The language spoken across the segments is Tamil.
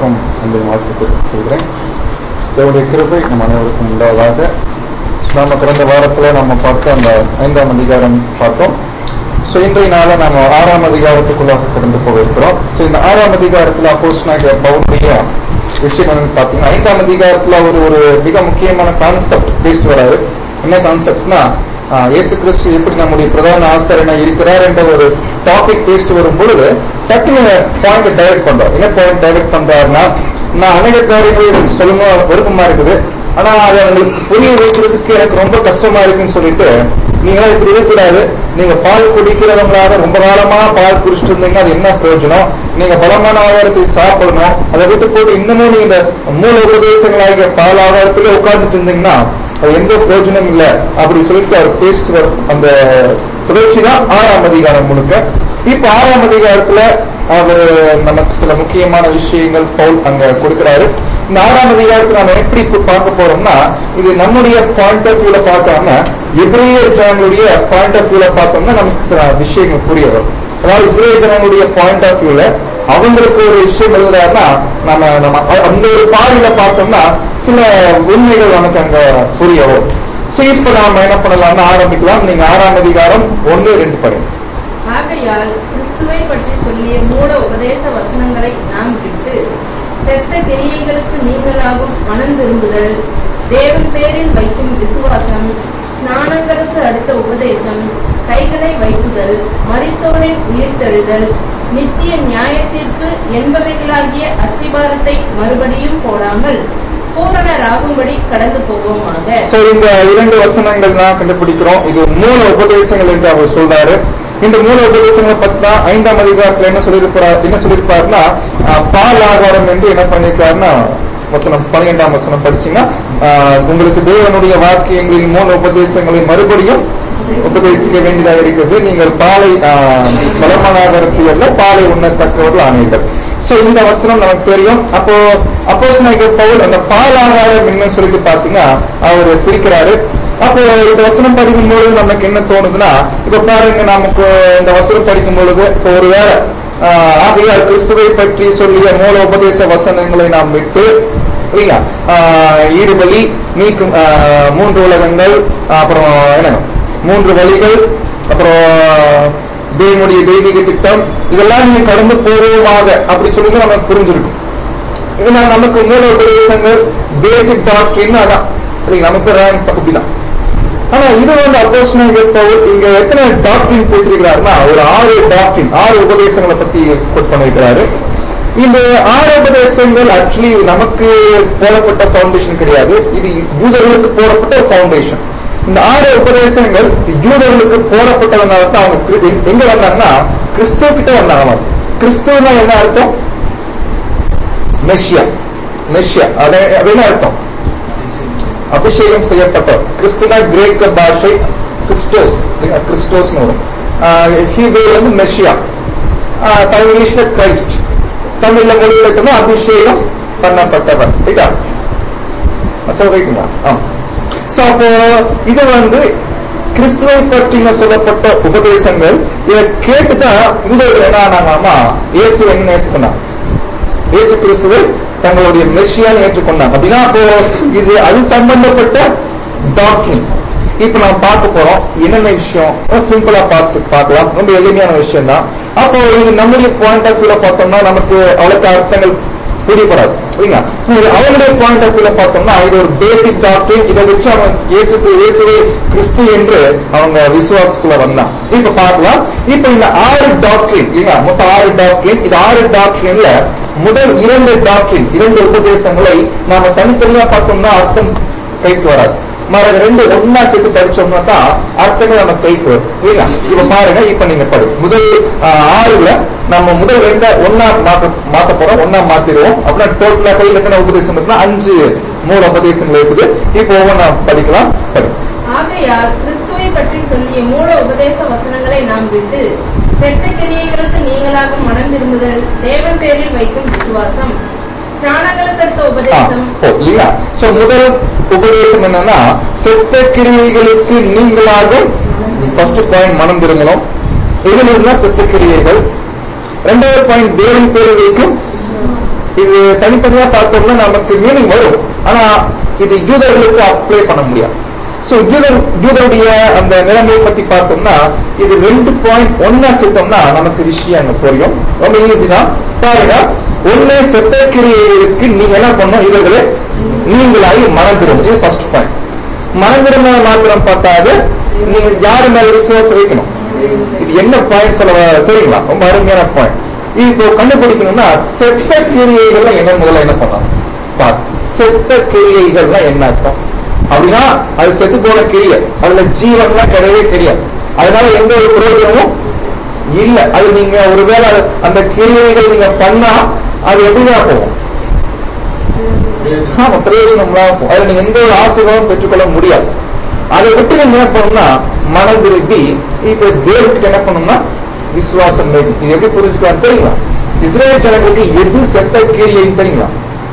அனைவருக்கும் அன்பை வாழ்த்து கொள்கிறேன் தேவனுடைய கிருபை நம் அனைவருக்கும் உண்டாவதாக நாம கடந்த வாரத்துல நம்ம பார்த்த அந்த ஐந்தாம் அதிகாரம் பார்த்தோம் சோ இன்றைய நாள நாம ஆறாம் அதிகாரத்துக்குள்ளாக கடந்து போக இருக்கிறோம் சோ இந்த ஆறாம் அதிகாரத்துல அப்போஸ் நாங்க பவுனுடைய விஷயம் என்னன்னு பாத்தீங்கன்னா ஐந்தாம் அதிகாரத்துல ஒரு ஒரு மிக முக்கியமான கான்செப்ட் பேசிட்டு வராரு என்ன கான்செப்ட்னா இயேசு கிறிஸ்து எப்படி நம்முடைய பிரதான ஆசிரியனா இருக்கிறார் என்ற ஒரு டாபிக் பேசிட்டு வரும் பொழுது டக்குனு பாயிண்ட் டைரக்ட் பண்றார் என்ன பாயிண்ட் டைரக்ட் பண்றாருன்னா நான் அநேக காரியங்கள் சொல்லணும் விருப்பமா இருக்குது ஆனா அதை உங்களுக்கு புரிய வைக்கிறதுக்கு எனக்கு ரொம்ப கஷ்டமா இருக்குன்னு சொல்லிட்டு நீங்களா இப்படி இருக்கக்கூடாது நீங்க பால் குடிக்கிறவங்களாக ரொம்ப காலமா பால் குடிச்சிட்டு இருந்தீங்க அது என்ன பிரயோஜனம் நீங்க பலமான ஆகாரத்தை சாப்பிடணும் அதை விட்டு போட்டு இன்னமும் நீங்க இந்த மூல உபதேசங்களாகிய பால் ஆகாரத்திலே உட்கார்ந்துட்டு இருந்தீங்கன்னா அது எந்த பிரயோஜனம் இல்ல அப்படி சொல்லிட்டு அவர் பேசிட்டு அந்த தொடர்ச்சி தான் ஆறாம் அதிகாரம் முழுக்க இப்ப ஆறாம் அதிகாரத்துல அவர் நமக்கு சில முக்கியமான விஷயங்கள் பவுல் அங்க கொடுக்கிறாரு இந்த ஆறாம் அதிகாரத்துல நம்ம எப்படி பார்க்க போறோம்னா இது நம்முடைய பாயிண்ட் ஆஃப் வியூல பார்த்தோம்னா எதிரிய ஜனங்களுடைய பாயிண்ட் ஆஃப் வியூல பார்த்தோம்னா நமக்கு சில விஷயங்கள் புரிய வரும் அதாவது இஸ்ரேல் ஜனங்களுடைய பாயிண்ட் ஆஃப் வியூல அவங்களுக்கு ஒரு விஷயம் எழுதுறாருன்னா நம்ம நம்ம அந்த ஒரு பார்வையில பார்த்தோம்னா சில உண்மைகள் நமக்கு அங்க புரிய வரும் சோ இப்ப நாம என்ன பண்ணலாம்னு ஆரம்பிக்கலாம் நீங்க ஆறாம் அதிகாரம் ஒன்னு ரெண்டு படிங்க ஆகையால் கிறிஸ்துவை பற்றி சொல்லிய மூட உபதேச வசனங்களை நாம் விட்டு செத்த கிரியைகளுக்கு நீங்களாகும் மனம் திரும்புதல் தேவன் பேரில் வைக்கும் விசுவாசம் ஸ்நானங்களுக்கு அடுத்த உபதேசம் கைகளை வைக்குதல் மரித்தோரின் உயிர்த்தெழுதல் நித்திய நியாயத்திற்கு என்பவைகளாகிய அஸ்திபாரத்தை மறுபடியும் போடாமல் பூரணராகும்படி கடந்து போவோமாக சோ இந்த இரண்டு வசனங்கள் தான் கண்டுபிடிக்கிறோம் இது மூல உபதேசங்கள் என்று அவர் சொல்றாரு இந்த மூல உபதேசங்களை பத்தி தான் ஐந்தாம் அதிகாரத்துல என்ன சொல்லியிருப்பார் என்ன சொல்லியிருப்பாருன்னா பால் ஆகாரம் என்று என்ன பண்ணிருக்காருன்னா வசனம் பன்னிரெண்டாம் வசனம் படிச்சீங்கன்னா உங்களுக்கு தேவனுடைய வாக்கியங்களின் மூல உபதேசங்களை மறுபடியும் உபதேசிக்க வேண்டியதாக இருக்கிறது நீங்கள் பாலை பலமான ஆகாரத்தில் அல்ல பாலை உண்ணத்தக்கவர்கள் ஆனீர்கள் சோ இந்த வசனம் நமக்கு தெரியும் அப்போ அப்போஸ் பவுல் அந்த பால் ஆகாரம் என்ன சொல்லிட்டு பாத்தீங்கன்னா அவர் பிரிக்கிறாரு அப்போ இந்த வசனம் படிக்கும் பொழுது நமக்கு என்ன தோணுதுன்னா இப்ப பாருங்க நமக்கு இந்த வசனம் படிக்கும் பொழுது இப்போ ஒருவேளை ஆகையால் கிறிஸ்துவை பற்றி சொல்லிய மூல உபதேச வசனங்களை நாம் விட்டு இல்லையா ஈடுபலி நீக்கும் மூன்று உலகங்கள் அப்புறம் என்ன மூன்று வழிகள் அப்புறம் தேவனுடைய தெய்வீக திட்டம் இதெல்லாம் நீங்க கடந்து போவோமாக அப்படி சொல்லி நமக்கு புரிஞ்சிருக்கும் இதனால் நமக்கு மூல உபதேசங்கள் பேசிக் டாக்டரின் அதான் நமக்கு ரேங்க் அப்படிதான் ஆனா இது வந்து அப்போஸ்னல் பவுல் இங்க எத்தனை டாக்டரின் பேசியிருக்கிறாருன்னா ஒரு ஆறு டாக்டரின் ஆறு உபதேசங்களை பத்தி கோட் பண்ணிருக்கிறாரு இந்த ஆறு உபதேசங்கள் ஆக்சுவலி நமக்கு போடப்பட்ட பவுண்டேஷன் கிடையாது இது யூதர்களுக்கு போடப்பட்ட ஒரு பவுண்டேஷன் இந்த ஆறு உபதேசங்கள் யூதர்களுக்கு போடப்பட்டதுனால தான் அவங்க எங்க வந்தாங்கன்னா கிறிஸ்துவ கிட்ட வந்தாங்க கிறிஸ்துவனா என்ன அர்த்தம் மெஷியா மெஷியா அது என்ன அர்த்தம் அபிஷேகம் செய்யப்பட்டவர் கிறிஸ்துனா கிரேக்க பாஷை கிறிஸ்டோஸ் கிறிஸ்டோஸ் வரும் ஹீபேல் வந்து மெஷியா தமிழ் இங்கிலீஷ்ல கிரைஸ்ட் தமிழ்ல மொழியில அபிஷேகம் பண்ணப்பட்டவர் ரைட்டா சொல்றீங்களா சோ அப்போ இது வந்து கிறிஸ்துவை பற்றின சொல்லப்பட்ட உபதேசங்கள் இதை கேட்டுதான் யூதர்கள் என்ன ஆனாங்களாமா இயேசு என்ன ஏற்றுக்கொண்டாங்க இயேசு கிறிஸ்துவை தங்களுடைய மெஷியான்னு ஏற்றுக்கொண்டாங்க அப்படின்னா அப்போ இது அது சம்பந்தப்பட்ட டாக்டரின் இப்ப நம்ம பார்க்க போறோம் என்னென்ன விஷயம் சிம்பிளா பார்த்து பார்க்கலாம் ரொம்ப எளிமையான விஷயம் தான் அப்போ இது நம்முடைய பாயிண்ட் ஆஃப் வியூல பார்த்தோம்னா நமக்கு அவ்வளவு அர்த்தங்கள் புரியப்படாது சரிங்களா அவங்களுடைய பாயிண்ட் ஆஃப் வியூல பார்த்தோம்னா இது ஒரு பேசிக் டாக்டர் இதை வச்சு அவன் இயேசுக்கு இயேசுவே கிறிஸ்து என்று அவங்க விசுவாசத்துக்குள்ள வந்தான் இப்ப பார்க்கலாம் இப்ப இந்த ஆறு டாக்டரின் இல்லைங்களா மொத்தம் ஆறு டாக்டரின் இது ஆறு டாக்டரின்ல முதல் இரண்டு டாக்டரின் இரண்டு உபதேசங்களை நாம தனித்தனியா பார்த்தோம்னா அர்த்தம் கைக்கு வராது மற்ற ரெண்டு ஒன்னா சேர்த்து படிச்சோம்னா தான் அர்த்தங்கள் நம்ம கைக்கு வரும் இல்லையா இப்ப பாருங்க இப்ப நீங்க படி முதல் ஆறுல நம்ம முதல் ரெண்டா ஒன்னா மாத்த மாத்த போறோம் ஒன்னா மாத்திடுவோம் அப்படின்னா டோட்டலா கையில் எத்தனை உபதேசம் இருக்குன்னா அஞ்சு மூல உபதேசங்கள் இருக்குது இப்போ ஒவ்வொன்றா படிக்கலாம் படி ஆகையால் கிறிஸ்துவை பற்றி சொல்லிய மூட உபதேச வசனங்களை நாம் விட்டு செத்த கிரியைகளுக்கு நீங்களாக மனம் திரும்புதல் தேவன் பேரில் வைக்கும் விசுவாசம் ஸ்நானங்களுக்கு அடுத்த உபதேசம் இல்லையா சோ முதல் உபதேசம் என்னன்னா செத்த கிரியைகளுக்கு நீங்களாக ஃபர்ஸ்ட் பாயிண்ட் மனம் திரும்பணும் எதில் இருந்தா செத்த கிரியைகள் ரெண்டாவது பாயிண்ட் தேவன் பேர் வைக்கும் இது தனித்தனியா பார்த்தோம்னா நமக்கு மீனிங் வரும் ஆனா இது யூதர்களுக்கு அப்ளை பண்ண முடியாது சோ யூதர் யூதருடைய அந்த நிலைமையை பத்தி பார்த்தோம்னா இது ரெண்டு பாயிண்ட் ஒன்னா சேர்த்தோம்னா நமக்கு விஷயம் அங்க புரியும் ரொம்ப ஈஸி தான் பாருங்க ஒன்னே செத்த கிரியைகளுக்கு நீங்க என்ன பண்ணணும் இவர்களே நீங்களாகி மனம் திரும்பி ஃபர்ஸ்ட் பாயிண்ட் மனம் திரும்ப மாத்திரம் பார்த்தாது நீங்க யாரு மேல விசுவாசம் வைக்கணும் இது என்ன பாயிண்ட் சொல்ல வர- தெரியுங்களா ரொம்ப அருமையான பாயிண்ட் இது இப்போ கண்டுபிடிக்கணும்னா செத்த கிரியைகள்ல என்ன முதல்ல என்ன பண்ணலாம் பாரு. செத்த கிரியைகள்னா என்ன அர்த்தம் அப்படின்னா அது செத்து போன கிரியை அதுல ஜீவன்லாம் கிடையவே கிடையாது அதனால எந்த ஒரு பிரயோஜனமும் இல்ல அது நீங்க ஒருவேளை அந்த கிரியைகள் நீங்க பண்ணா அது எப்படிதான் போகும் ஆமா பிரயோஜனம் இல்லாம போகும் அதுல நீங்க எந்த ஒரு ஆசீர்வாதம் பெற்றுக்கொள்ள முடியாது அதை விட்டு நீங்க என்ன பண்ணணும்னா மன திருப்பி இப்ப தேவனுக்கு என்ன பண்ணணும்னா விசுவாசம் வேண்டும் இது எப்படி புரிஞ்சுக்கலாம் தெரியுங்களா இஸ்ரேல் ஜனங்களுக்கு எது செத்த கிரியைன்னு தெரியுங்களா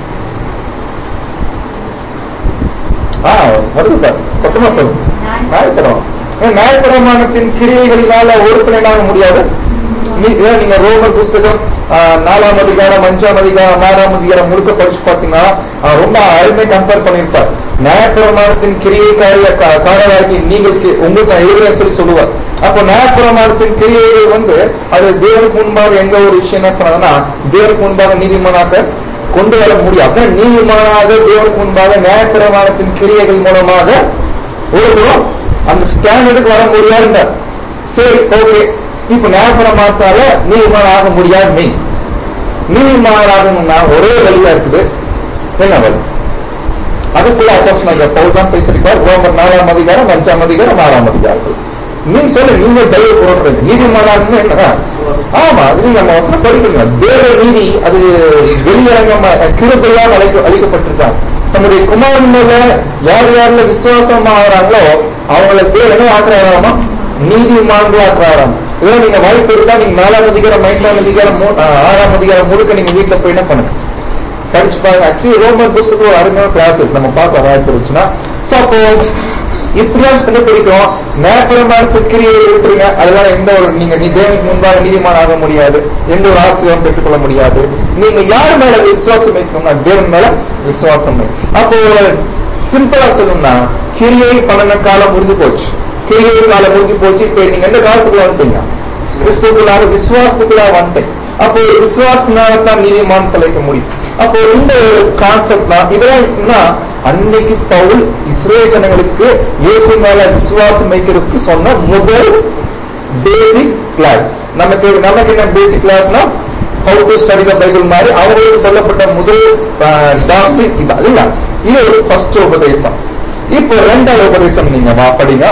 ஆ வருது பாரு சத்தமா சொல்லு நியாயத்தரம் நியாயப்பிரமாணத்தின் கிரியைகளினால ஒருத்தனாக முடியாது நீ- ஏன் நீங்க ரோமர் புஸ்தகம் ஆ, நாலாம் அதிகாரம் அஞ்சாம் அதிகாரம் ஆறாம் அதிகாரம் முழுக்க படிச்சு பாத்தீங்கன்னா ஆ, ரொம்ப அருமை கம்பேர் பண்ணிருப்பார் நியாயப்பிரமாணத்தின் கிரியைக்காரிய கா- காரராகி நீங்கள் கி- உங்களுக்கு நான் எழுதுறேன் சொல்லி சொல்லுவார் அப்போ நியாயப்பிரமாணத்தின் கிரியைகள் வந்து அது தேவனுக்கு முன்பாக எந்த ஒரு விஷயம் என்ன பண்ணதுன்னா தேவனுக்கு முன்பாக நீதிமனாக்க கொண்டு வர முடியும் அப்படின்னா நீதிமானாக தேவனுக்கு முன்பாக நியாயப்பிரமாணத்தின் கிரியைகள் மூலமாக ஒருவரும் அந்த ஸ்டாண்டர்டுக்கு வர முடியாதுங்க சரி ஓகே இப்ப நியாயப்பிரமாணத்தால நீதிமான் ஆக முடியாது மெயின் நீதிமான் ஆகணும்னா ஒரே வழியா இருக்குது என்ன வழி அதுக்குள்ள அப்போஸ்தலனாகிய பவுல் தான் பேசியிருக்கார் ரோமர் நாலாம் அதிகாரம் அஞ்சாம் அதிகாரம் ஆறாம் அதிகாரம் நீங்க சொல்லு நீங்க தெய்வ புறப்படுறது நீதிமானாகணும் என்ன ஆமா அது நீங்க நம்ம வசனம் படிக்கிறீங்க தேவ நீதி அது வெளியரங்கமா கிருபையாக அழைக்க அளிக்கப்பட்டிருக்காங்க நம்முடைய குமாரன் மேல யார் யாருல விசுவாசம் ஆகிறாங்களோ அவங்கள பேர் என்ன ஆக்குறாராமா நீதிமான்களா ஆக்குறாராம் இதெல்லாம் நீங்க வாய்ப்பு இருந்தா நீங்க நாலாம் அதிகாரம் ஐந்தாம் அதிகாரம் மூ- ஆஹ் ஆறாம் அதிகாரம் முழுக்க நீங்க வீட்டுல போய் என்ன பண்ணுங்க படிச்சு பாருங்க ஆக்சுவலி ரோமன் புஸ்தகம் ஒரு அருமையான கிளாஸ் நம்ம பார்க்க வாய்ப்பு இருந்துச்சுன்னா சோ அப்போ இப்படிதான் கண்டுபிடிக்கிறோம் நேரப்பிரமாணத்து கிரியை விட்டுருங்க அதெல்லாம் எந்த ஒரு நீங்க நீ தேவனுக்கு முன்பாக நீதிமான் ஆக முடியாது எந்த ஒரு ஆசிரியம் பெற்றுக்கொள்ள முடியாது நீங்க யார் மேல விசுவாசம் வைக்கணும்னா தேவன் மேல விசுவாசம் வை. அப்போ சிம்பிளா சொல்லணும்னா கிரியை பன்னெண்டு காலம் முடிஞ்சு போச்சு கிரியை காலம் முடிஞ்சு போச்சு இப்ப நீங்க எந்த காலத்துக்குள்ள வந்துட்டீங்க கிறிஸ்துக்குள்ளாக விசுவாசத்துக்குள்ளாக வந்துட்டேன் அப்போ விசுவாசனால தான் நீதிமான் தலைக்க முடியும் அப்போ இந்த ஒரு கான்செப்ட் தான் இதெல்லாம் என்ன, அன்னைக்கு பவுல் இஸ்ரேல் ஜனங்களுக்கு இயேசு மேல விசுவாசம் வைக்கிறதுக்கு சொன்ன முதல் பேசிக் கிளாஸ் நமக்கு நமக்கு என்ன பேசிக் கிளாஸ்னா how to study the Bible மாதிரி அவங்களுக்கு சொல்லப்பட்ட முதல் டாக்டர் இது இல்ல இது ஒரு ஃபர்ஸ்ட் உபதேசம் இப்போ ரெண்டாவது உபதேசம் நீங்க வா படிங்க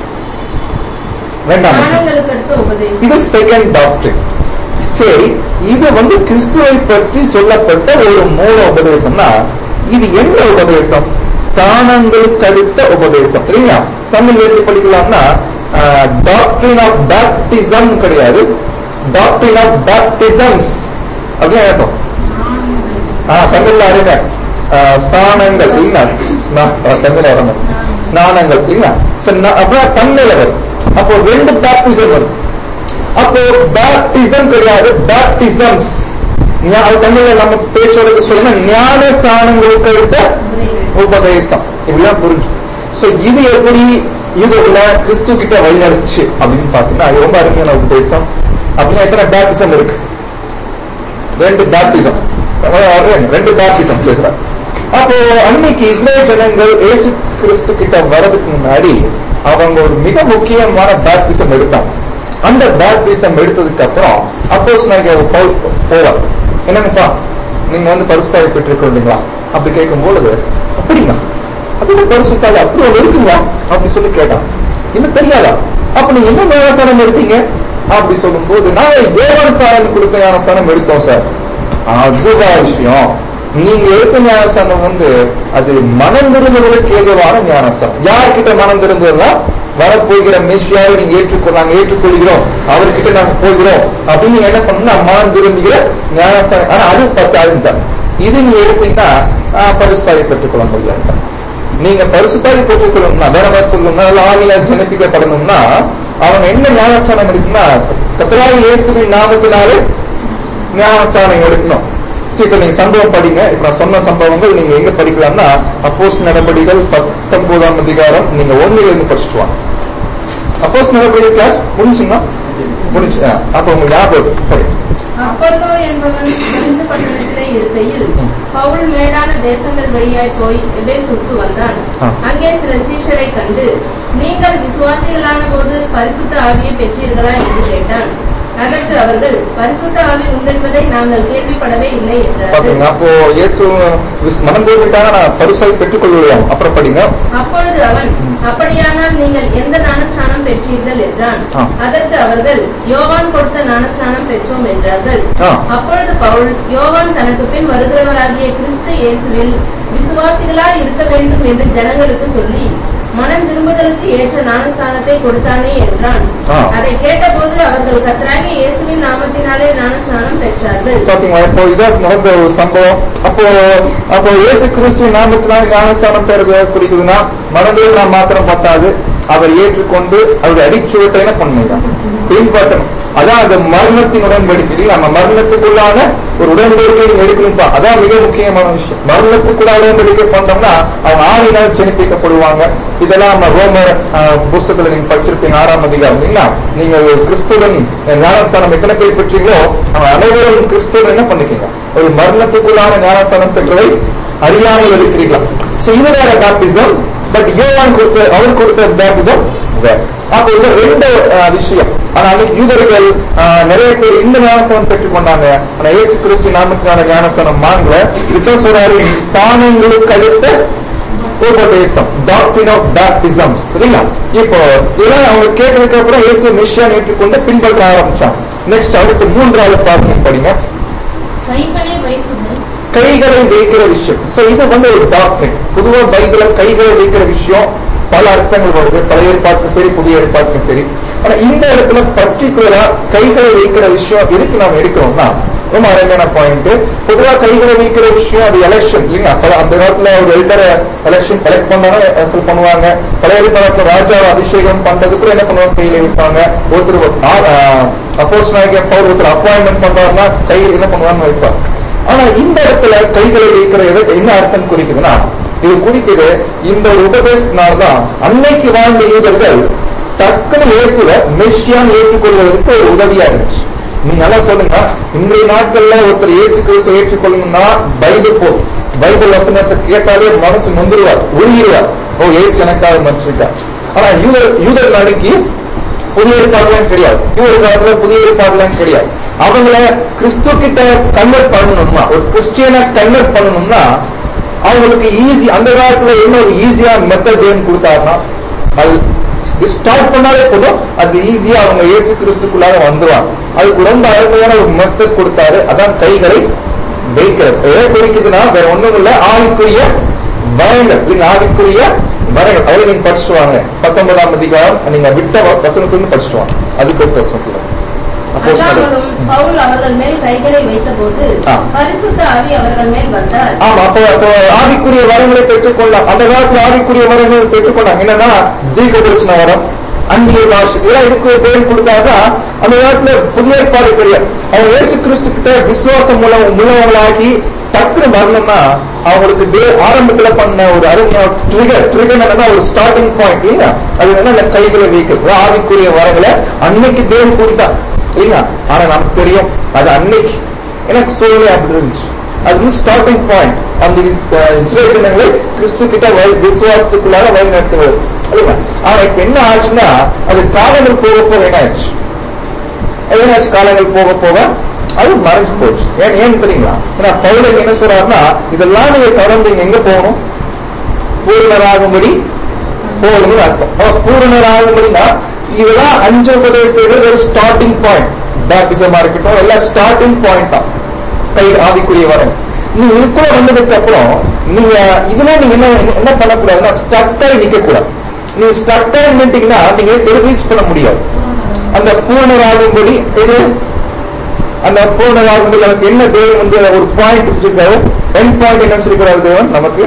ரெண்டாம் வசனம். ஸ்நானங்களுக்கு அடுத்த உபதேசம் இது செகண்ட் டாக்டர் சரி இது வந்து கிறிஸ்துவை பற்றி சொல்லப்பட்ட ஒரு மூல உபதேசம்னா இது என்ன உபதேசம் ஸ்தானங்களுக்கு அடுத்த உபதேசம் இல்லையா தமிழ் எப்படி படிக்கலாம்னா டாக்டரின் ஆஃப் பேப்டிசம் கிடையாது டாக்டரின் ஆஃப் பேப்டிசம்ஸ் அப்படின்னு அர்த்தம் ஆ, தமிழ்ல அறிங்க ஸ்நானங்கள் இல்லைங்களா ஸ்நா- ஆ, தமிழ்ல வரணும் ஸ்நானங்கள் இல்லைங்களா சரி, நா- அப்புறம் தமிழ்ல வரும் அப்போ ரெண்டு பேப்டிசம் வரும் அப்போ பேப்டிசம் கிடையாது பேப்டிசம்ஸ் அது தமிழ்ல நம்ம பேச்சோட சொல்லுங்க ஞான ஸ்நானங்களுக்கு அடுத்த உபதேசம் இப்படிலாம் புரிஞ்சு சோ இது எப்படி இதுல கிறிஸ்து கிட்ட வழிநடத்துச்சு அப்படின்னு பாத்தீங்கன்னா அது ரொம்ப அருமையான உபதேசம் அப்படின்னா எத்தனை பேப்டிசம் இருக்கு ரெண்டு பேப்டிசம் ரெண்டு பேப்டிசம் பேசுறாங்க அப்போ அன்னைக்கு இஸ்ரேல் ஜனங்கள் இயேசு கிறிஸ்து கிட்ட வர்றதுக்கு முன்னாடி அவங்க ஒரு மிக முக்கியமான பேப்டிசம் எடுத்தாங்க அந்த பேப்டிசம் எடுத்ததுக்கு அப்புறம் அப்போஸ் நாங்க பவுல் போவார் என்னங்கப்பா நீங்க வந்து பரிசுத்தாவை பெற்றுக்கொண்டீங்களா அப்படி கேட்கும் பொழுது அப்படிங்களா அப்படி பரிசுத்தாவை அப்படி ஒண்ணு இருக்குங்களா அப்படி சொல்லி கேட்டான் இன்னும் தெரியாதா அப்ப நீங்க என்ன ஞானஸ்தானம் எடுத்தீங்க அப்படி சொல்லும்போது நான் தேவானுசாரம் கொடுத்த ஞானஸ்தானம் எடுத்தோம் சார் அதுதான் விஷயம் நீங்க எடுத்த ஞானஸ்தானம் வந்து அது மனம் திரும்புவதற்கு ஏதுவான ஞானஸ்தானம் யார்கிட்ட மனம் திரும்புவதா வரப்போகிற மேசியாவை நீங்க ஏற்றுக்கொள் நாங்க ஏற்றுக்கொள்கிறோம் அவர்கிட்ட நாங்க போகிறோம் அப்படின்னு நீங்க என்ன பண்ணணும் மனம் திரும்புகிற ஞானஸ்தானம் ஆனா அது பத்தாயிரம் தான் இது நீங்க எடுத்தீங்கன்னா பரிசுத்தாவை பெற்றுக்கொள்ள முடியாது நீங்க பரிசுத்தாவி பெற்றுக்கொள்ளணும்னா வேற சொல்லணும்னா இல்ல ஆவியா ஜனிப்பிக்கப்படணும்னா அவங்க என்ன ஞானஸ்தானம் எடுக்கணும்னா கத்தராவி இயேசுவின் நாமத்தினாலே ஞானஸ்தானம் எடுக்கணும் சரி இப்ப நீங்க சம்பவம் படிங்க இப்ப நான் சொன்ன சம்பவங்கள் நீங்க எங்க படிக்கலாம்னா அப்போஸ் நடவடிக்கைகள் பத்தொன்பதாம் அதிகாரம் நீங்க ஒண்ணுல இருந்து படிச்சுட்டு வாங்க அப்போஸ் நடவடிக்கை கிளாஸ் முடிஞ்சுங்களா முடிஞ்சு ஆ, அப்ப உங்களுக்கு ஞாபகம் இருக்கும். படி. அப்பல்லோ என்பவன் கொரிந்து பட்டணத்திலே இருக்கையில் பவுல் மேடான தேசங்கள் வழியாய் போய் எபேசுக்கு வந்தான் ஆ. அங்கே சில சீஷரை கண்டு நீங்கள் விசுவாசிகளான போது பரிசுத்த ஆவியை பெற்றீர்களா என்று கேட்டான் அதற்கு அவர்கள் பரிசுத்த ஆவி உண்டென்பதை நாங்கள் கேள்விப்படவே இல்லை என்றார்கள் பாத்தீங்க அப்போ இயேசு விஸ்- மனம் போய்விட்டாங்க நான் பரிசாய் பெற்றுக்கொள்ளுவோம் அப்புறம் படிங்க அப்பொழுது அவன் அப்படியானால் நீங்கள் எந்த ஞானஸ்நானம் பெற்றீர்கள் என்றான் ஆ. அதற்கு அவர்கள் யோவான் கொடுத்த ஞானஸ்நானம் பெற்றோம் என்றார்கள் ஆ. அப்பொழுது பவுல் யோவான் தனக்கு பின் வருகிறவராகிய கிறிஸ்து இயேசுவில் விசுவாசிகளாய் இருக்க வேண்டும் என்று ஜனங்களுக்கு சொல்லி மனம் திரும்புதலுக்கு ஏற்ற ஞானஸ்தானத்தை கொடுத்தானே என்றான் ஆ. அதை கேட்டபோது அவர்கள் கர்த்தராகிய இயேசுவின் நாமத்தினாலே ஞானஸ்நானம் பெற்றார்கள் பாத்தீங்களா இப்போ இதான் நடந்த ஒரு சம்பவம் அப்போ அப்போ இயேசு கிறிஸ்து நாமத்தினால் ஞானஸ்தானம் பெறுவது குறிக்குதுன்னா மனதில் நாம் மாத்திரம் பத்தாது அவர் ஏற்றுக்கொண்டு அவருடைய அடிச்சுவட்டை என்ன பண்ணுங்க பின்பற்றணும் அதான் அது மரணத்தின் உடன்படிக்கை நம்ம மரணத்துக்குள்ளான ஒரு உடன்படிக்கை நீங்க எடுக்கணும்பா அதான் மிக முக்கியமான விஷயம் மரணத்துக்குள்ள உடன்படிக்கை பண்ணோம்னா அவங்க ஆவினால் ஜெனிப்பிக்கப்படுவாங்க இதெல்லாம் நம்ம ரோமர் ஆஹ், புஸ்தகத்துல நீங்க படிச்சிருப்பீங்க ஆறாம் அதிகாரம் இல்லைங்களா நீங்க ஒரு கிறிஸ்துவன் ஞானஸ்தானம் எத்தனை பேர் பெற்றீங்களோ அவங்க அனைவரும் கிறிஸ்துவன் என்ன பண்ணிக்கீங்க ஒரு மரணத்துக்குள்ளான ஞானஸ்தானம் பெற்றதை அறியாமல் இருக்கிறீர்களா சோ இது வேற பேப்டிசம் பட் யோவான் கொடுத்த அவர் கொடுத்த பேப்டிசம் வேற அப்ப இது ரெண்டு ஆஹ், விஷயம் ஆனா அன்னைக்கு யூதர்கள் ஆஹ், நிறைய பேர் இந்த ஞானஸ்தானம் பெற்றுக் கொண்டாங்க ஆனா இயேசு கிறிஸ்து நாமத்தினால ஞானஸ்தானம் வாங்கல இதுதான் சொல்றாரு ஸ்தானங்களுக்கு அடுத்த உபதேசம் டாக்டரின் ஆஃப் பேப்டிசம் சரிங்களா இப்போ இதெல்லாம் அவங்க கேட்டதுக்கு அப்புறம் இயேசு மிஷியான் ஏற்றுக்கொண்டு பின்பற்ற ஆரம்பிச்சாங்க நெக்ஸ்ட் அடுத்து மூன்றாவது பார்த்து படிங்க கைகளை வைக்குதல் கைகளை வைக்கிற விஷயம் சோ இது வந்து ஒரு டாக்டரின் பொதுவா பைபிள்ல கைகளை வைக்கிற விஷயம் பல அர்த்தங்கள் வருது பழைய ஏற்பாட்டுக்கும் சரி புதிய ஏற்பாட்டுக்கும் சரி ஆனா இந்த இடத்துல பர்டிகுலரா கைகளை வைக்கிற விஷயம் எதுக்கு நாம எடுக்கிறோம்னா ரொம்ப அருமையான பாயிண்ட் பொதுவா கைகளை வைக்கிற விஷயம் அது எலெக்ஷன் இல்லைங்க அப்ப அந்த காலத்துல ஒரு எல்டரை எலெக்ஷன் எலெக்ட் பண்ணாலும் அசல் பண்ணுவாங்க பழைய ஏற்பாட்டுல ராஜாவை அபிஷேகம் பண்றதுக்கு என்ன பண்ணுவாங்க கையில வைப்பாங்க ஒருத்தர் அப்போஸ் நாயக பவர் ஒருத்தர் அப்பாயின்மெண்ட் பண்றாருன்னா கையில் என்ன பண்ணுவாங்கன்னு வைப்பாங்க ஆனா இந்த இடத்துல கைகளை வைக்கிற எது- என்ன அர்த்தம் குறிக்குதுன்னா இது குறிக்குது இந்த உபதேசத்தினால்தான் அன்னைக்கு வாழ்ந்த யூதர்கள் டக்குனு இயேசுவ மெஷியான் ஏற்றுக்கொள்வதற்கு ஒரு உதவியா இருந்துச்சு நீங்க நல்லா சொல்லுங்க இன்றைய நாட்கள்ல ஒருத்தர் இயேசு கிறிஸ்து ஏற்றுக்கொள்ளணும்னா பைபிள் போதும் பைபிள் வசனத்தை கேட்டாலே மனசு நொந்துருவார் உருகிடுவார் ஓ இயேசு எனக்காக மன்னிச்சிருக்கார் ஆனா யூதர் யூதர் நாளைக்கு புதிய ஏற்பாடுலாம் கிடையாது யூதர் காலத்துல புதிய ஏற்பாடுலாம் கிடையாது அவங்கள கிறிஸ்து கிட்ட கன்வெர்ட் பண்ணணும்னா ஒரு கிறிஸ்டியனை கன்வெர்ட் பண்ணணும்னா அவங்களுக்கு ஈஸி அந்த காலத்துல என்ன ஒரு ஈஸியான மெத்தட் ஏன் கொடுத்தாருன்னா அது ஸ்டார்ட் பண்ணாலே போதும் அது ஈஸியா அவங்க இயேசு கிறிஸ்துக்குள்ளார வந்துருவாங்க அதுக்கு ரொம்ப அருமையான ஒரு மெத்தட் கொடுத்தாரு அதான் கைகளை வைக்கிறது எதை குறிக்குதுன்னா வேற ஒண்ணும் இல்ல ஆவிக்குரிய வரங்கள் இல்லைங்க ஆவிக்குரிய வரங்கள் அதை நீங்க படிச்சுட்டு வாங்க பத்தொன்பதாம் அதிகாரம் நீங்க விட்ட வ- வசனத்திலிருந்து படிச்சுட்டு வாங்க அதுக்கு ஒரு வசனத்துல அப்போஸ் அல்லாமலும் பவுல் அவர்கள் மேல் கைகளை வைத்தபோது ஆ. பரிசுத்த ஆவி அவர்கள் மேல் வந்தார் ஆமா அப்போ அப்போ ஆவிக்குரிய வரங்களை பெற்றுக்கொள்ளலாம் அந்த காலத்துல ஆவிக்குரிய வரங்களை பெற்றுக்கொண்டாங்க என்னன்னா தீர்க்க தரிசன வரம் அந்நிய பாஷை இதெல்லாம் இதுக்கு பேர் கொடுத்தாங்க அந்த காலத்துல புதிய ஏற்பாடு கிடையாது அவங்க இயேசு கிறிஸ்து கிட்ட விசுவாசம் மூலம் உள்ளவங்களாகி டக்குனு வரணும்னா அவங்களுக்கு தே ஆரம்பத்துல பண்ண ஒரு அருமையான ட்ரிகர் ட்ரிகர் என்னன்னா ஒரு ஸ்டார்டிங் பாயிண்ட் இல்லையா அது என்ன இந்த கைகளை வைக்கிறது ஆவிக்குரிய வரங்களை அன்னைக்கு தேவன் கொடுத்தா இல்லையா ஆனா நமக்கு தெரியும் அது அன்னைக்கு எனக்கு சூழ்நிலை அப்படி இருந்துச்சு அது வந்து ஸ்டார்டிங் பாயிண்ட் அந்த இஸ்- அஹ் இஸ்ரேல் ஜனங்களை கிறிஸ்து கிட்ட வழி விசுவாசத்துக்குள்ளார வழி நடத்துவது இல்லையா ஆனா இப்ப என்ன ஆச்சுன்னா அது காலங்கள் போக போக என்ன ஆச்சு என்னாச்சு காலங்கள் போக போக அது மறைஞ்சு போச்சு ஏன் ஏன் தெரியுங்களா ஏன்னா பவுலன் என்ன சொல்றாருன்னா இதெல்லாம் நீங்க தொடர்ந்து இங்க எங்க போகணும் பூரணராகும்படி போகணும்னு அர்த்தம் அப்ப பூரணராகும்படினா இதெல்லாம் அஞ்சு உபதேசங்கள் ஒரு ஸ்டார்டிங் பாயிண்ட் பேப்டிசமா இருக்கட்டும் எல்லாம் ஸ்டார்டிங் பாயிண்ட் தான் கை ஆவிக்குரிய வரம் நீங்க இதுக்குள்ள வந்ததுக்கு அப்புறம் நீங்க இதுல நீங்க என்ன என்ன பண்ணக்கூடாதுன்னா ஸ்டக்காய் நிக்க கூடாது நீங்க ஸ்டக்காய் நின்றுட்டீங்கன்னா நீங்க எது ரீச் பண்ண முடியாது அந்த பூர்ணராகும்படி இது அந்த பூர்ணராகும்படி நமக்கு என்ன தேவன் வந்து ஒரு பாயிண்ட் வச்சிருக்காரு என் பாயிண்ட் என்ன வச்சிருக்கிறாரு தேவன் நமக்கு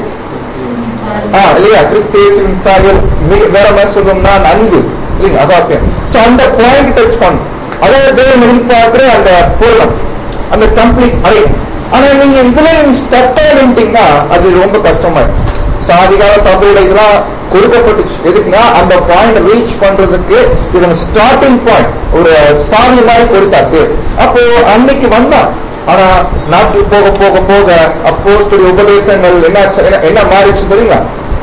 ஆ, இல்லையா கிறிஸ்தேசின் சாயல் மிக வேற மாதிரி சொல்லணும்னா அந்த அன்பு இல்லைங்க அதாசியம் சோ அந்த பாயிண்ட் டச் பண்ணும் அதாவது தேவன் எதிர்பார்க்கிற அந்த பூர்ணம் அந்த கம்ப்ளீட் அறை ஆனா நீங்க இதுல ஸ்டக் ஆகிட்டீங்கன்னா அது ரொம்ப கஷ்டமாயிடும் So, ஆதிகால சபையில இதெல்லாம் கொடுக்கப்பட்டுச்சு எதுக்குன்னா அந்த பாயிண்ட் ரீச் பண்றதுக்கு இது ஸ்டார்டிங் பாயிண்ட் ஒரு சாமி மாதிரி கொடுத்தாரு அப்போ அன்னைக்கு வந்தான் ஆனா நாட்டுக்கு போக போக போக அப்போ உபதேசங்கள் என்ன என்ன- என்ன மாறிச்சு தெரியுங்களா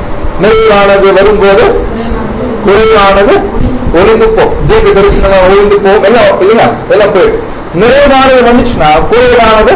நிறைவானது வரும்போது குறைவானது ஒளிந்து போ தீர்க்க தரிசனம் ஒளிந்து போ எல்லாம் இல்லையா எல்லாம் போயிடும் நிறைவானது வந்துச்சுன்னா குறைவானது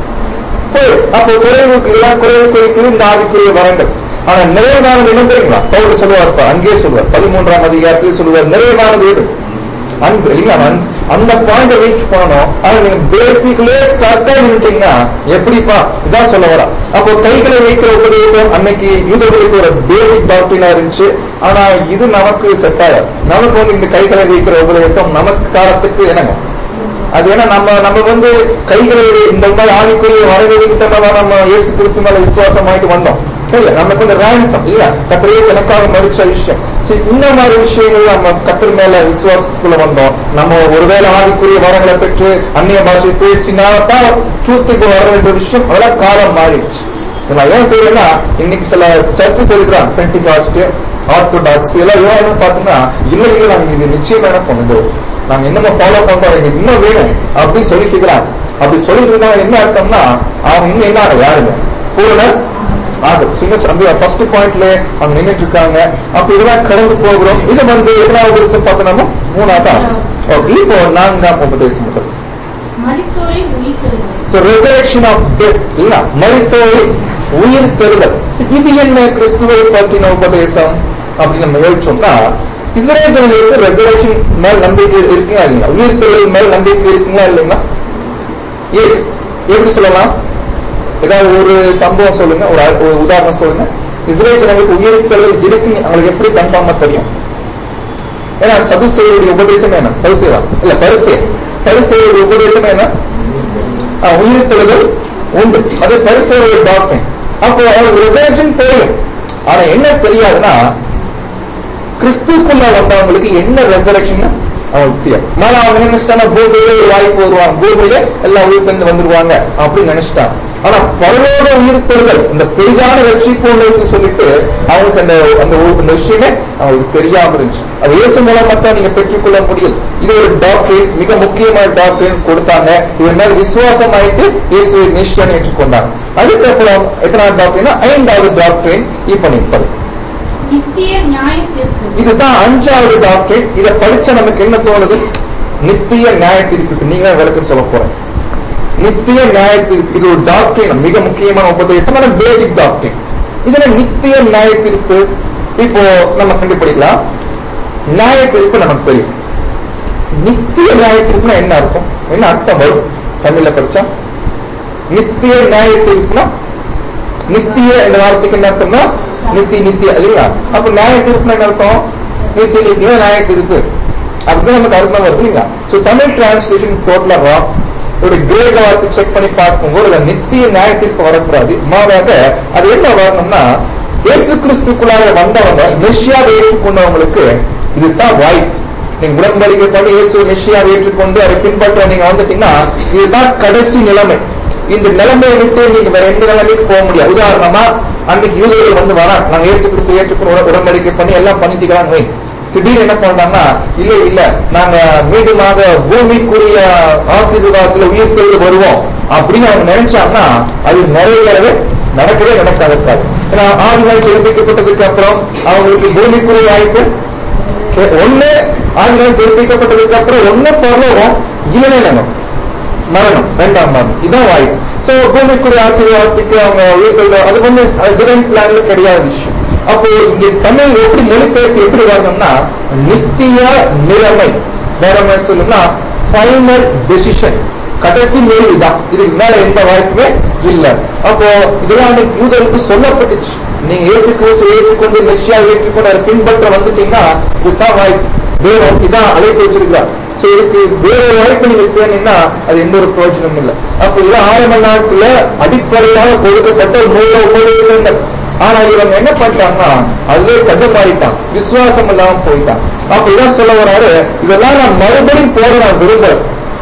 போயிடும் அப்போ குறைவுக்கு இதெல்லாம் குறைவு குறிக்குது இந்த ஆதிக்குரிய வரங்கள் ஆனா நிறைவானது என்ன தெரியுங்களா பவுல் சொல்லுவார் பார், அங்கேயே சொல்லுவார் பதிமூன்றாம் அதிகாரத்தில் சொல்லுவார் நிறைவானது எது அன்பு இல்லையா அன்- அந்த பாயிண்ட் ரீச் பண்ணணும் ஆனா நீங்க பேசிக்லயே ஸ்டார்ட் ஆகிட்டீங்கன்னா எப்படிப்பா இதான் சொல்ல வரா அப்போ கைகளை வைக்கிற உபதேசம் அன்னைக்கு யூதர்களுக்கு ஒரு பேசிக் டாக்டரினா இருந்துச்சு ஆனா இது நமக்கு செட் ஆகாது நமக்கு வந்து இந்த கைகளை வைக்கிற உபதேசம் நமக்கு காலத்துக்கு என்னங்க அது ஏன்னா நம்ம நம்ம வந்து கைகளை இந்த மாதிரி ஆவிக்குரிய வரவேற்கிட்ட நம்ம இயேசு கிறிஸ்து மேல விசுவாசமாயிட்டு வந்தோம் இல்ல நமக்கு வந்து ரேன்சம் இல்ல கத்திரே எனக்காக மறிச்ச விஷயம் சரி இந்த மாதிரி விஷயங்கள் நம்ம கத்திர மேல விசுவாசத்துக்குள்ள வந்தோம் நம்ம ஒருவேளை ஆவிக்குரிய வரங்களை பெற்று அந்நிய பாஷை பேசினா தான் சூத்துக்கு வர வேண்டிய விஷயம் அதெல்லாம் காலம் மாறிடுச்சு இதை நான் ஏன் சொல்றேன்னா இன்னைக்கு சில சர்ச்சஸ் இருக்கிறான் பென்டிகாஸ்ட் ஆர்த்தோடாக்ஸ் இதெல்லாம் ஏன் பாத்தீங்கன்னா இல்ல இல்ல நாங்க இது நிச்சயம் என்ன பண்ணுது நாங்க என்னமோ ஃபாலோ பண்றோம் எங்களுக்கு இன்னும் வேணும் அப்படின்னு சொல்லிட்டு இருக்கிறாங்க அப்படி சொல்லிட்டு இருந்தா என்ன அர்த்தம்னா அவங்க இன்னும் என்ன ஆகும் யாருங்க பூரண ஆகும் சின்ன அந்த ஃபர்ஸ்ட் பாயிண்ட்ல அவங்க நின்றுட்டு இருக்காங்க அப்ப இதெல்லாம் கடந்து போகிறோம் இது வந்து எத்தனாவது வருஷம் பார்த்தோம்னா மூணாவது ஓகே இப்போ நான்காம் உபதேசம் முதல் மரித்தோரை உயிர்த்தெழுதல் So resurrection of death இல்ல மரித்தோரை உயிர் தெழுதல் இது என்ன கிறிஸ்துவை பற்றின உபதேசம் அப்படின்னு நம்ம யோசிச்சோம்னா இஸ்ரேலுக்கு ரெசரேஷன் மேல் நம்பிக்கை இருக்குங்களா இல்லைங்களா உயிர் தெழுதல் மேல் நம்பிக்கை இருக்குங்களா இல்லைங்களா இருக்கு எப்படி சொல்லலாம் ஏதாவது ஒரு சம்பவம் சொல்லுங்க ஒரு அ- ஒரு உதாரணம் சொல்லுங்க இஸ்ரேல் ஜனங்களுக்கு உயிர் தெழுதல் இருக்கு அவங்களுக்கு எப்படி கன்ஃபார்மா தெரியும் ஏன்னா சதுசேயுடைய உபதேசம் என்ன சதுசேவா இல்ல பரிசே பரிசேயுடைய உபதேசம் என்ன ஆஹ், உயிர் தெழுதல் உண்டு அது பரிசேயுடைய டாக்டர் அப்போ அவங்களுக்கு ரிசர்வேஷன் தெரியும் ஆனா என்ன தெரியாதுன்னா கிறிஸ்துக்குள்ள வந்தவங்களுக்கு என்ன ரெசரக்ஷன் அவங்களுக்கு தெரியும் மேல அவங்க நினைச்சிட்டாங்க பூமியிலே ஒரு வாய்ப்பு வருவாங்க பூமியிலே எல்லாம் உயிர் தந்து வந்துருவாங்க அப்படின்னு நினைச்சிட்டாங்க ஆனா பரலோக உயிர் பெறுதல் இந்த பெரிதான ரட்சிப்பு ஒண்ணு இருக்குன்னு சொல்லிட்டு அவங்களுக்கு அந்த அந்த ஒரு- அந்த விஷயமே அவங்களுக்கு தெரியாம இருந்துச்சு அது இயேசு மூலமா தான் நீங்க பெற்றுக்கொள்ள முடியும் இது ஒரு டாக்டர் மிக முக்கியமான டாக்டர் கொடுத்தாங்க இது மேல விசுவாசம் ஆயிட்டு இயேசுவை நிச்சயம் ஏற்றுக்கொண்டாங்க அதுக்கப்புறம் எத்தனாவது டாக்டர்னா ஐந்தாவது டாக்டர் இப்ப நிற்பது நித்திய நியாயத்திற்கு இதுதான் அஞ்சாவது டாக்டர் இதை படிச்சா நமக்கு என்ன தோணுது நித்திய நியாயத்திற்கு நீங்க விளக்கம் சொல்ல போறேன் நித்திய நியாயத்திற்கு இது ஒரு டாக்டர் மிக முக்கியமான உபதேசம் ஆனா பேசிக் டாக்டர் இதுல நித்திய நியாயத்திற்கு இப்போ நம்ம கண்டுபிடிக்கலாம் நியாயத்திற்கு நமக்கு தெரியும் நித்திய நியாயத்திற்குனா என்ன அர்த்தம் என்ன அர்த்தம் வரும் தமிழ்ல படிச்சா நித்திய நியாயத்திற்குனா நித்திய இந்த வார்த்தைக்கு என்ன அர்த்தம்னா நித்திய நித்திய இல்லையா அப்ப நியாய தீர்ப்புனா என்ன அர்த்தம் நித்திய நித்திய நியாய தீர்ப்பு அதுதான் நமக்கு அர்த்தம் வருது இல்லையா so Tamil translation totally wrong ஒரு கிரேக வார்த்தை செக் பண்ணி பார்க்கும்போது அதுல நித்திய நியாய தீர்ப்பு வரக்கூடாது மாறாக அது என்ன வரணும்னா இயேசு கிறிஸ்துக்குள்ளாக வந்தவங்க மெஷியாவை ஏற்றுக்கொண்டவங்களுக்கு இதுதான் வாய்ப்பு நீங்க உடன்படிக்கை பண்ணி இயேசு மெஷியாவை ஏற்றுக்கொண்டு அதை பின்பற்ற நீங்க வந்துட்டீங்கன்னா இதுதான் கடைசி நிலைமை இந்த நிலைமையை விட்டு நீங்க வேற எந்த நிலைமைக்கு போக முடியாது உதாரணமா அன்னைக்கு யூதர்கள் வந்து வரா நாங்க இயேசு கிறிஸ்து ஏற்றுக்கொண்டு உட- உடன்படிக்கை பண்ணி எல்லாம் பண்ணிக்கிறாங்க வை. திடீர்னு என்ன பண்றாங்கன்னா இல்ல இல்ல நாங்க மீண்டுமாக பூமிக்குரிய ஆசீர்வாதத்துல உயிர் தெளிவு வருவோம் அப்படின்னு அவங்க நினைச்சாங்கன்னா அது நிறைவேறவே நடக்கவே நடக்காது இருக்காது ஏன்னா ஆண்கள் ஜெயிப்பிக்கப்பட்டதுக்கு அப்புறம் அவங்களுக்கு பூமிக்குரிய வாய்ப்பு கே- ஒண்ணு ஆண்கள் ஜெயிப்பிக்கப்பட்டதுக்கு அப்புறம் ஒண்ணு பரலோகம் இல்லைன்னு மரணம் ரெண்டாம் மரணம் இதான் வாய்ப்பு சோ பூமிக்குரிய ஆசீர்வாதத்துக்கு அவங்க உயிர்கள் அது வந்து டிவைன் பிளான்ல கிடையாத விஷயம் அப்போ இங்க தமிழ் எப்படி மொழிபெயர்ப்பு எப்படி வரணும்னா நித்திய நிலைமை வேற மாதிரி சொல்லணும்னா ஃபைனல் டெசிஷன் கடைசி முடிவு தான் இதுக்கு மேல எந்த வாய்ப்புமே இல்ல அப்போ இதெல்லாம் வந்து யூதருக்கு சொல்லப்பட்டுச்சு நீங்க இயேசு கிறிஸ்து ஏற்றுக்கொண்டு மெஷியா ஏற்றுக்கொண்டு அதை பின்பற்ற வந்துட்டீங்கன்னா இதுதான் வாய்ப்பு தேவன் இதான் அழைப்பு வச்சிருக்கிறார் சோ இதுக்கு வேற வாய்ப்பு நீங்க தேனீங்கன்னா அது எந்த ஒரு பிரயோஜனம் இல்லை அப்ப இது ஆரம்ப நாட்கள அடிப்படையாக கொடுக்கப்பட்ட மூல உபதேசங்கள் ஆனா இவங்க என்ன பண்ணிட்டாங்கன்னா அதுவே கட்டுமாறிட்டான் விசுவாசம் இல்லாம போயிட்டான் அப்ப இதான் சொல்ல வராரு இதெல்லாம் நான் மறுபடியும் போட நான் விரும்புறேன்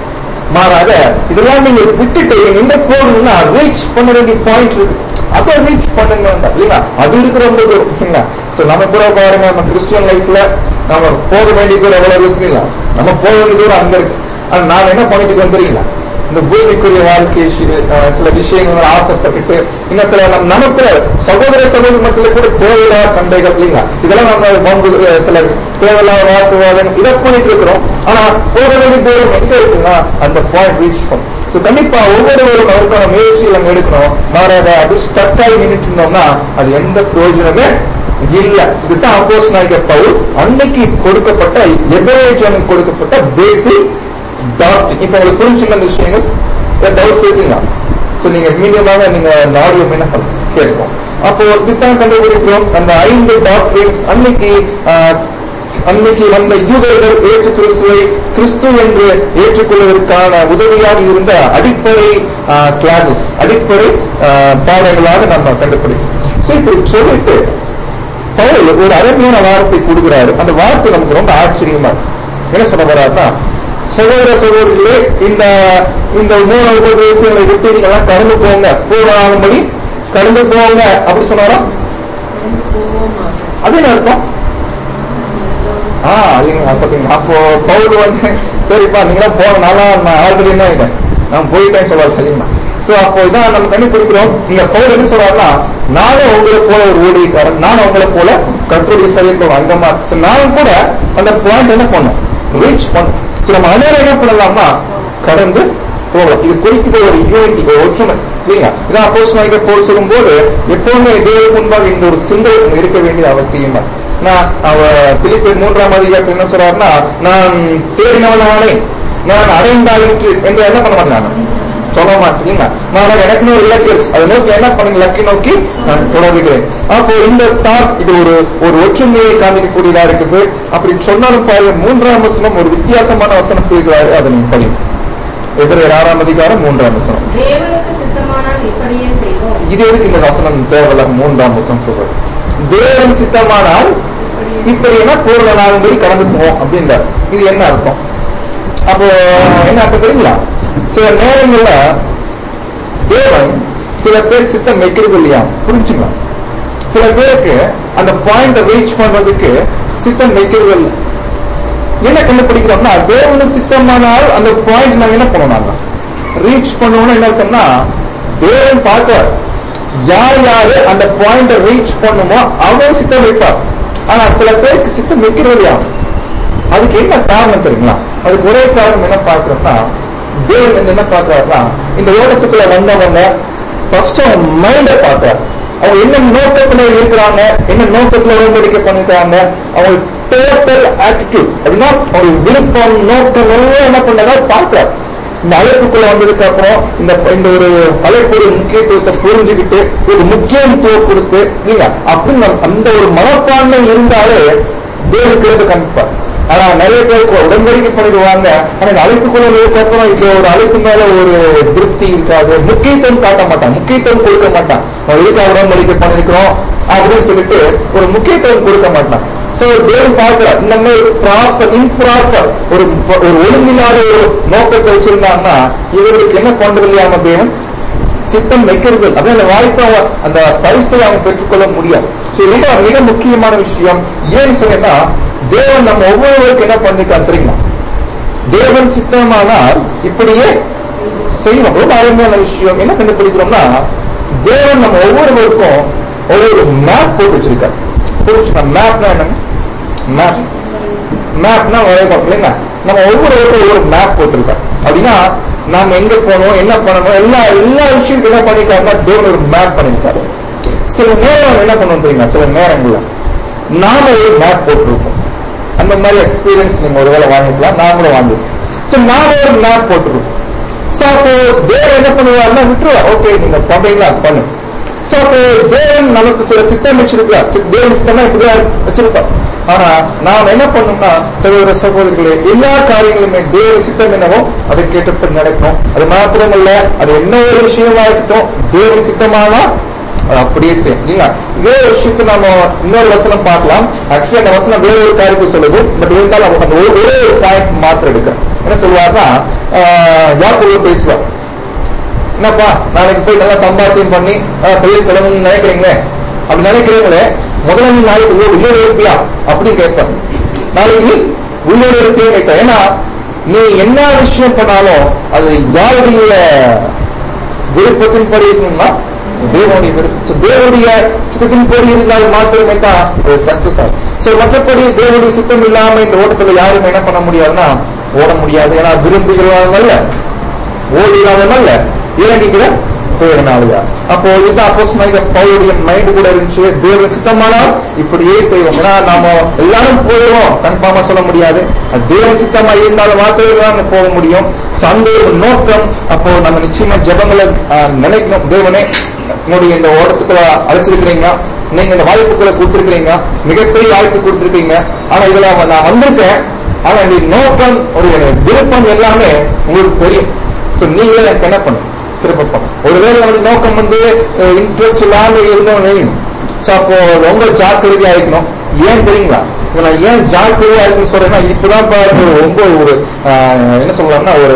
மாறாக இதெல்லாம் நீங்க விட்டுட்டு நீங்க எங்க போகணும்னா ரீச் பண்ண வேண்டிய பாயிண்ட் இருக்கு அதை ரீச் பண்ணுங்க இல்லைங்களா அது இருக்கிற ரொம்ப தூரம் இல்லைங்களா சோ நம்ம கூட பாருங்க நம்ம கிறிஸ்டியன் லைஃப்ல நம்ம போக வேண்டிய தூரம் எவ்வளவு இருக்குங்களா நம்ம போக வேண்டிய தூரம் அங்க இருக்கு ஆனா நான் என்ன பண்ணிட்டு வந்துறீங்களா இந்த பூமிக்குரிய வாழ்க்கை சி- அஹ் சில விஷயங்கள் ஆசைப்பட்டுட்டு இன்னும் சில நம் நமக்குள்ள சகோதர சகோதரி மத்தியில கூட தேவையில்லாத சண்டைகள் இல்லைங்களா இதெல்லாம் நம்ம பங்கு அஹ் சில தேவையில்லாத வாக்குவாதம் இதை பண்ணிட்டு இருக்கிறோம் ஆனா போக வேண்டிய தூரம் எங்க இருக்குன்னா அந்த பாயிண்ட் ரீச் பண்ணும் சோ கண்டிப்பா ஒவ்வொருவரும் அவருக்கான முயற்சியை நம்ம எடுக்கணும் மாறாக அது ஸ்டக் ஆகி நின்றுட்டு இருந்தோம்னா அது எந்த பிரயோஜனமே இல்ல இதுதான் அப்போஸ் நாயக பவுல் அன்னைக்கு கொடுக்கப்பட்ட எபரேஜனுக்கு கொடுக்கப்பட்ட பேசிக் டாக்டர் இப்ப உங்களுக்கு புரிஞ்சுங்க அந்த விஷயங்கள் டவுட்ஸ் இருக்குங்களா சோ நீங்க மீடியமாக நீங்க அந்த ஆடியோ என்ன கேட்கும் அப்போ இதுதான் கண்டுபிடிக்கிறோம் அந்த ஐந்து டாக்டரின்ஸ் அன்னைக்கு ஆஹ், அன்னைக்கு வந்த யூதர்கள் இயேசு கிறிஸ்துவை கிறிஸ்து என்று ஏற்றுக்கொள்வதற்கான உதவியாக இருந்த அடிப்படை கிளாஸஸ் அடிப்படை ஆஹ், பாடங்களாக நம்ம கண்டுபிடிக்கிறோம் சரி இப்படி சொல்லிட்டு பவுல் ஒரு அருமையான வார்த்தை கொடுக்கிறாரு அந்த வார்த்தை நமக்கு ரொம்ப ஆச்சரியமா இருக்கு. என்ன சொல்ல வர்றாருன்னா சகோதர சகோதரிகளே இந்த இந்த மூணு உபதேசங்களை விட்டு நீங்க எல்லாம் கடந்து போங்க பூர்ணமாகும்படி கடந்து போங்க அப்படி சொன்னாரா அது என்ன அர்த்தம் ஆ இல்லைங்க பாத்தீங்களா அப்போ பவுல் வந்து சரிப்பா நீங்களாம் போன நாளா நான் ஆல்ரெடி என்ன ஆயிட்டேன் நான் போயிட்டேன் சொல்றாரு சரிங்களா சோ அப்போ இதான் நம்ம கண்டுபிடிக்கிறோம் நீங்க பவுல் என்ன சொல்றாருன்னா நானும் உங்களை போல ஒரு ஊழியக்காரன் நானும் உங்களை போல கற்றுடைய சரியத்தில் அந்த மாதிரி So, நானும் கூட அந்த பாயிண்ட் என்ன பண்ணும் ரீச் பண்ணும் சோ நம்ம அனைவரும் என்ன பண்ணலாம்னா கடந்து போகலாம் இது குறிப்பிட்ட ஒரு யூனிட்டி ஒரு ஒற்றுமை இல்லைங்களா இதான் அப்போஸ் நாயகர் போல் சொல்லும்போது எப்பவுமே தேவ முன்பாக இந்த ஒரு சிந்தை அங்க இருக்க வேண்டிய அவசியமா நான் அவ பிலிப்பை மூன்றாம் அதிகாரத்தில் என்ன சொல்றாருன்னா நான் தேடினவனானே நான் அடைந்தாயிற்று என்று என்ன பண்ண மாட்டேன் நான் சொல்ல மாட்டீங்க நான் எனக்கு ஒரு இலக்கு இருக்கு. அதை நோக்கி என்ன பண்ணுங்க இலக்கை நோக்கி நான் தொடர்கிறேன் அப்போ இந்த தாட் இது ஒரு ஒரு ஒற்றுமையை காண்பிக்கக்கூடியதா இருக்குது அப்படி சொன்னாலும் பாருங்க மூன்றாம் வசனம் ஒரு வித்தியாசமான வசனம் பேசுறாரு அதை நீங்க படியும் எதிர ஆறாம் அதிகாரம் மூன்றாம் வசனம் தேவனுக்கு சித்தமானால் இப்படியே செய்வோம் இது எதுக்கு இந்த வசனம் தேவையில்ல மூன்றாம் வசனம் சொல்றது தேவன் சித்தமானால் இப்படி என்ன பூர்ண நாளும்படி கடந்து போவோம் அப்படின்றார் இது என்ன அர்த்தம் அப்போ என்ன அர்த்தம் தெரியுங்களா சில நேரங்கள்ல தேவன் சில பேர் சித்தம் வைக்கிறது இல்லையா புரிஞ்சுங்களா சில பேருக்கு அந்த பாயிண்ட ரீச் பண்றதுக்கு சித்தம் வைக்கிறது இல்லை என்ன கண்டுபிடிக்கிறோம்னா தேவனுக்கு சித்தமானால் அந்த பாயிண்ட் நாங்க என்ன பண்ணணும் ரீச் பண்ணணும்னா என்ன அர்த்தம்னா தேவன் பார்க்கிறார் யார் யாரு அந்த பாயிண்ட ரீச் பண்ணுமோ அவன் சித்தம் வைப்பார் ஆனா சில பேருக்கு சித்தம் வைக்கிறது இல்லையா அதுக்கு என்ன காரணம் தெரியுங்களா அதுக்கு ஒரே காரணம் என்ன பார்க்கிறோம்னா தேவன் வந்து என்ன பார்க்கிறாருன்னா இந்த உலகத்துக்குள்ள வந்தவங்க ஃபர்ஸ்ட் அவன் மைண்ட பார்க்கிறார் அவங்க என்ன நோக்கத்துல இருக்கிறாங்க என்ன நோக்கத்துல உடன்படிக்கை பண்ணிருக்காங்க அவங்க டோட்டல் ஆட்டிடியூட் அப்படின்னா அவங்க விருப்பம் நோக்கம் எல்லாம் என்ன பண்ணாங்க பார்க்கிறார் இந்த அழைப்புக்குள்ள வந்ததுக்கு அப்புறம் இந்த இந்த ஒரு அழைப்புடைய முக்கியத்துவத்தை புரிஞ்சுக்கிட்டு ஒரு முக்கியத்துவம் கொடுத்து இல்லைங்க அப்படின்னு நம்ம- அந்த ஒரு மனப்பான்மை இருந்தாலே தேவனுக்கு இருந்து கண்டிப்பார் ஆனா நிறைய பேருக்கு உடன்படிக்கை பண்ணிடுவாங்க ஆனா இந்த அழைப்புக்குள்ள வந்ததுக்கு அப்புறம் இது ஒரு அழைப்பு மேல ஒரு திருப்தி இருக்காது முக்கியத்துவம் காட்ட மாட்டான் முக்கியத்துவம் கொடுக்க மாட்டான் நம்ம எதுக்காக உடன்படிக்கை பண்ணிருக்கிறோம் அப்படின்னு சொல்லிட்டு ஒரு முக்கியத்துவம் கொடுக்க மாட்டான் சோ தேவன் பார்க்கிறார் இந்த மாதிரி ப்ராப்பர் இம்ப்ராப்பர் ஒரு ஒரு ஒழுங்கில்லாத ஒரு நோக்கத்தை வச்சிருந்தாங்கன்னா இவர்களுக்கு என்ன பண்றது இல்லையாம தேவன் சித்தம் வைக்கிறது அப்படியே அந்த வாய்ப்பை அவன் அந்த பரிசை அவன் பெற்றுக்கொள்ள முடியும் சோ இதுதான் மிக முக்கியமான விஷயம் ஏன்னு சொன்னா தேவன் நம்ம ஒவ்வொருவருக்கும் என்ன பண்ணிருக்கான் தெரியுமா தேவன் சித்தமானால் இப்படியே செய்வோம் ரொம்ப அருமையான விஷயம் என்ன கண்டுபிடிக்கிறோம்னா தேவன் நம்ம ஒவ்வொருவருக்கும் ஒவ்வொரு மேப் போட்டு வச்சிருக்கார் புரிஞ்சுக்கா மேப்னா என்ன மேப் மேப்னா வரைபடம் இல்லைங்க நம்ம ஒவ்வொருவருக்கும் ஒவ்வொரு மேப் போட்டிருக்கோம் அப்படின்னா நாம எங்க போகணும் என்ன பண்ணணும் எல்லா எல்லா விஷயத்துக்கும் என்ன பண்ணிருக்காருன்னா தேவன் ஒரு மேப் பண்ணிருக்காரு சில நேரம் என்ன பண்ணுவோம் தெரியுமா சில நேரங்கள்ல நாம ஒரு மேப் போட்டிருப்போம் அந்த மாதிரி எக்ஸ்பீரியன்ஸ் நீங்க ஒருவேளை வாங்கிக்கலாம் நாமளும் வாங்கிருக்கோம் சோ நாம ஒரு மேப் போட்டிருப்போம் சோ அப்போ தேவன் என்ன பண்ணுவாருன்னா விட்டுருவா ஓகே நீங்க பண்றீங்களா பண்ணு சோ அப்போ தேவன் நமக்கு சில சித்தம் வச்சிருக்கிறார் சி- தேவன் சித்தமா இப்படியா வச்சிருக்கோம் ஆனா நாம் என்ன பண்ணோம்னா சகோதர சகோதரிகளே எல்லா காரியங்களுமே தேவ சித்தம் என்னவோ அதை கேட்டுப்பட்டு நடக்கணும் அது மாத்திரமல்ல அது என்ன ஒரு விஷயமா இருக்கட்டும் தேவன் சித்தமானா அது அப்படியே செய்யும் இல்லைங்களா இதே விஷயத்தை நாம இன்னொரு வசனம் பார்க்கலாம் ஆக்சுவலி அந்த வசனம் வேற ஒரு காரியத்தை சொல்லுது பட் இருந்தாலும் அந்த ஒரு ஒரே ஒரு பாயிண்ட் மாத்திரம் எடுக்க என்ன சொல்லுவாருன்னா ஆஹ், யாக்கோபு பேசுவார் என்னப்பா நாளைக்கு போய் நல்லா சம்பாத்தியம் பண்ணி ஆஹ், தொழில் தொடங்கணும்னு நினைக்கிறீங்களே அப்படி நினைக்கிறீங்களே முதல்ல நீ நாளைக்கு உள்ள- உள்ளோட இருப்பியா அப்படின்னு கேட்பார் நாளைக்கு நீ உள்ளோட இருப்பியா கேட்க ஏன்னா நீ என்ன விஷயம் பண்ணாலும் அது யாருடைய விருப்பத்தின்படி இருக்கணும்னா தேவனுடைய விருப்பம் So, தேவனுடைய சித்தத்தின்படி இருந்தால் மாத்திரமே தான் சக்சஸ் ஆகும் சோ மற்றபடி தேவனுடைய சித்தம் இல்லாம இந்த ஓட்டத்துல யாரும் என்ன பண்ண முடியாதுன்னா ஓட முடியாது ஏன்னா விரும்புகிறவங்க ஓடினாலும் இறங்கிக்கிற தேவனாலயா அப்போ இதுதான் அப்போஸ் பவுலுடைய மைண்ட் கூட இருந்துச்சு தேவ சித்தமானால் இப்படியே செய்வோம் ஏன்னா நாம எல்லாரும் போயிடுவோம் கன்ஃபார்மா சொல்ல முடியாது அது தேவ சித்தமா இருந்தாலும் மாத்திரமே தான் அங்க போக முடியும் So, அந்த ஒரு நோக்கம் அப்போ நம்ம நிச்சயமா ஜெபங்களை ஆஹ், நினைக்கணும் தேவனே உங்களுடைய இந்த ஓட்டத்துக்குள்ள அழைச்சிருக்கிறீங்க நீங்க இந்த வாய்ப்புகளை கொடுத்திருக்கிறீங்க மிகப்பெரிய வாய்ப்பு கொடுத்திருக்கீங்க ஆனா இதுல நான் வந்திருக்கேன் ஆனா இந்த நோக்கம் ஒரு விருப்பம் எல்லாமே உங்களுக்கு தெரியும் சோ நீங்களே எனக்கு என்ன பண்ணும் திருப்பம் ஒருவேளை நம்மளுடைய நோக்கம் வந்து இன்ட்ரெஸ்ட் இல்லாம இருந்தோம் வைங்க சோ அப்போ ரொம்ப ஜாக்கிரதையா இருக்கணும் ஏன் தெரியுங்களா இப்ப நான் ஏன் ஜாக்கிரதையா இருக்குன்னு சொல்றேன்னா இப்பதான் பாருங்க ரொம்ப ஒரு ஆஹ், என்ன சொல்லலாம்னா ஒரு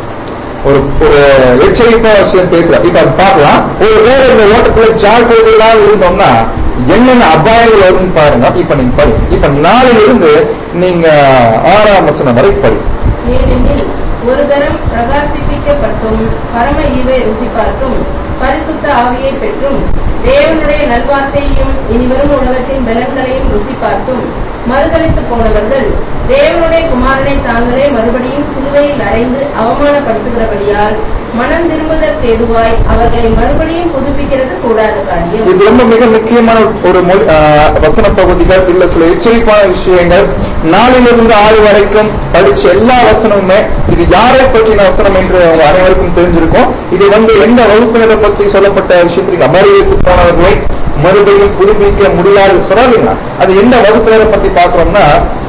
ஒரு ஒரு எச்சரிப்பா விஷயம் பேசுறேன் இப்ப அது பார்க்கலாம் ஒரு வேற இந்த ஓட்டத்துல ஜாக்கிரதையா இருந்தோம்னா என்னென்ன அபாயங்கள் வரும்னு பாருங்க இப்ப நீங்க படி இப்ப நாளையில இருந்து நீங்க ஆறாம் வசனம் வரை படி ஏனெனில் ஒரு தரம் பிரகாசிப்பிக்கப்பட்டும் பரம ஈவை ருசி பார்த்தும் பரிசுத்த ஆவியை பெற்றும் தேவனுடைய நல்வார்த்தையையும் இனிவரும் உலகத்தின் பலன்களையும் ருசி பார்த்தும் மறுதளித்து போனவர்கள் தேவனுடைய குமாரனை தாங்களே மறுபடியும் சிலுவையில் அறைந்து அவமானப்படுத்துகிறபடியால் மனம் திரும்புதற்கு எதுவாய் அவர்களை மறுபடியும் புதுப்பிக்கிறது கூடாத காரியம் இது ரொம்ப மிக முக்கியமான ஒரு மொழி ஆஹ், வசன பகுதிகள் இல்ல சில எச்சரிப்பான விஷயங்கள் நாளிலிருந்து ஆறு வரைக்கும் படிச்ச எல்லா வசனமுமே இது யாரை பற்றின வசனம் என்று அவங்க அனைவருக்கும் தெரிஞ்சிருக்கும் இது வந்து எந்த வகுப்பினரை பற்றி சொல்லப்பட்ட விஷயத்துக்கு அமர்வித்து போனவர்களை மறுபடியும் புதுப்பிக்க முடியாது சொல்லாதீங்களா அது எந்த வகுப்பினரை பத்தி பார்க்கிறோம்னா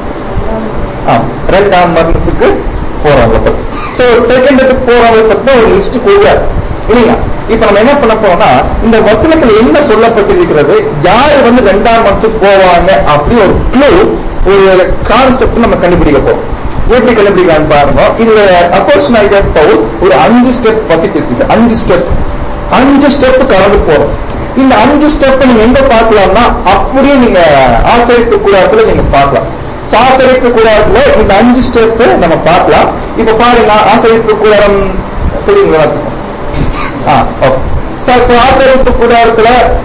ஆம், இரண்டாம் மரணத்துக்கு போறவங்க பத்தி சோ செகண்டுக்கு போறவங்க பத்தி ஒரு லிஸ்ட் கொடுக்குறாரு இல்லைங்களா இப்ப நம்ம என்ன பண்ண போறோம்னா இந்த வசனத்துல என்ன சொல்லப்பட்டிருக்கிறது யாரு வந்து ரெண்டாம் மரணத்துக்கு போவாங்க அப்படி ஒரு க்ளூ ஒரு கான்செப்ட் நம்ம கண்டுபிடிக்க போறோம் எப்படி கண்டுபிடிக்கலாம்னு பாருங்க இதுல அப்போஸ் பவுல் ஒரு அஞ்சு ஸ்டெப் பத்தி பேசிட்டு அஞ்சு ஸ்டெப் அஞ்சு ஸ்டெப் கடந்து போறோம் இந்த அஞ்சு ஸ்டெப் நீங்க எங்க பார்க்கலாம்னா அப்படியே நீங்க ஆசிரியப்பு கூடாரத்துல நீங்க பார்க்கலாம் So, ஆசிரியப்பு கூடாரத்துல இந்த அஞ்சு ஸ்டெப் நம்ம பார்க்கலாம் இப்ப பாருங்க ஆசிரியப்பு கூடாரம் தெரியுங்களா ஆ ஓகே சோ இப்போ ஆசிரியப்பு கூடாரத்துல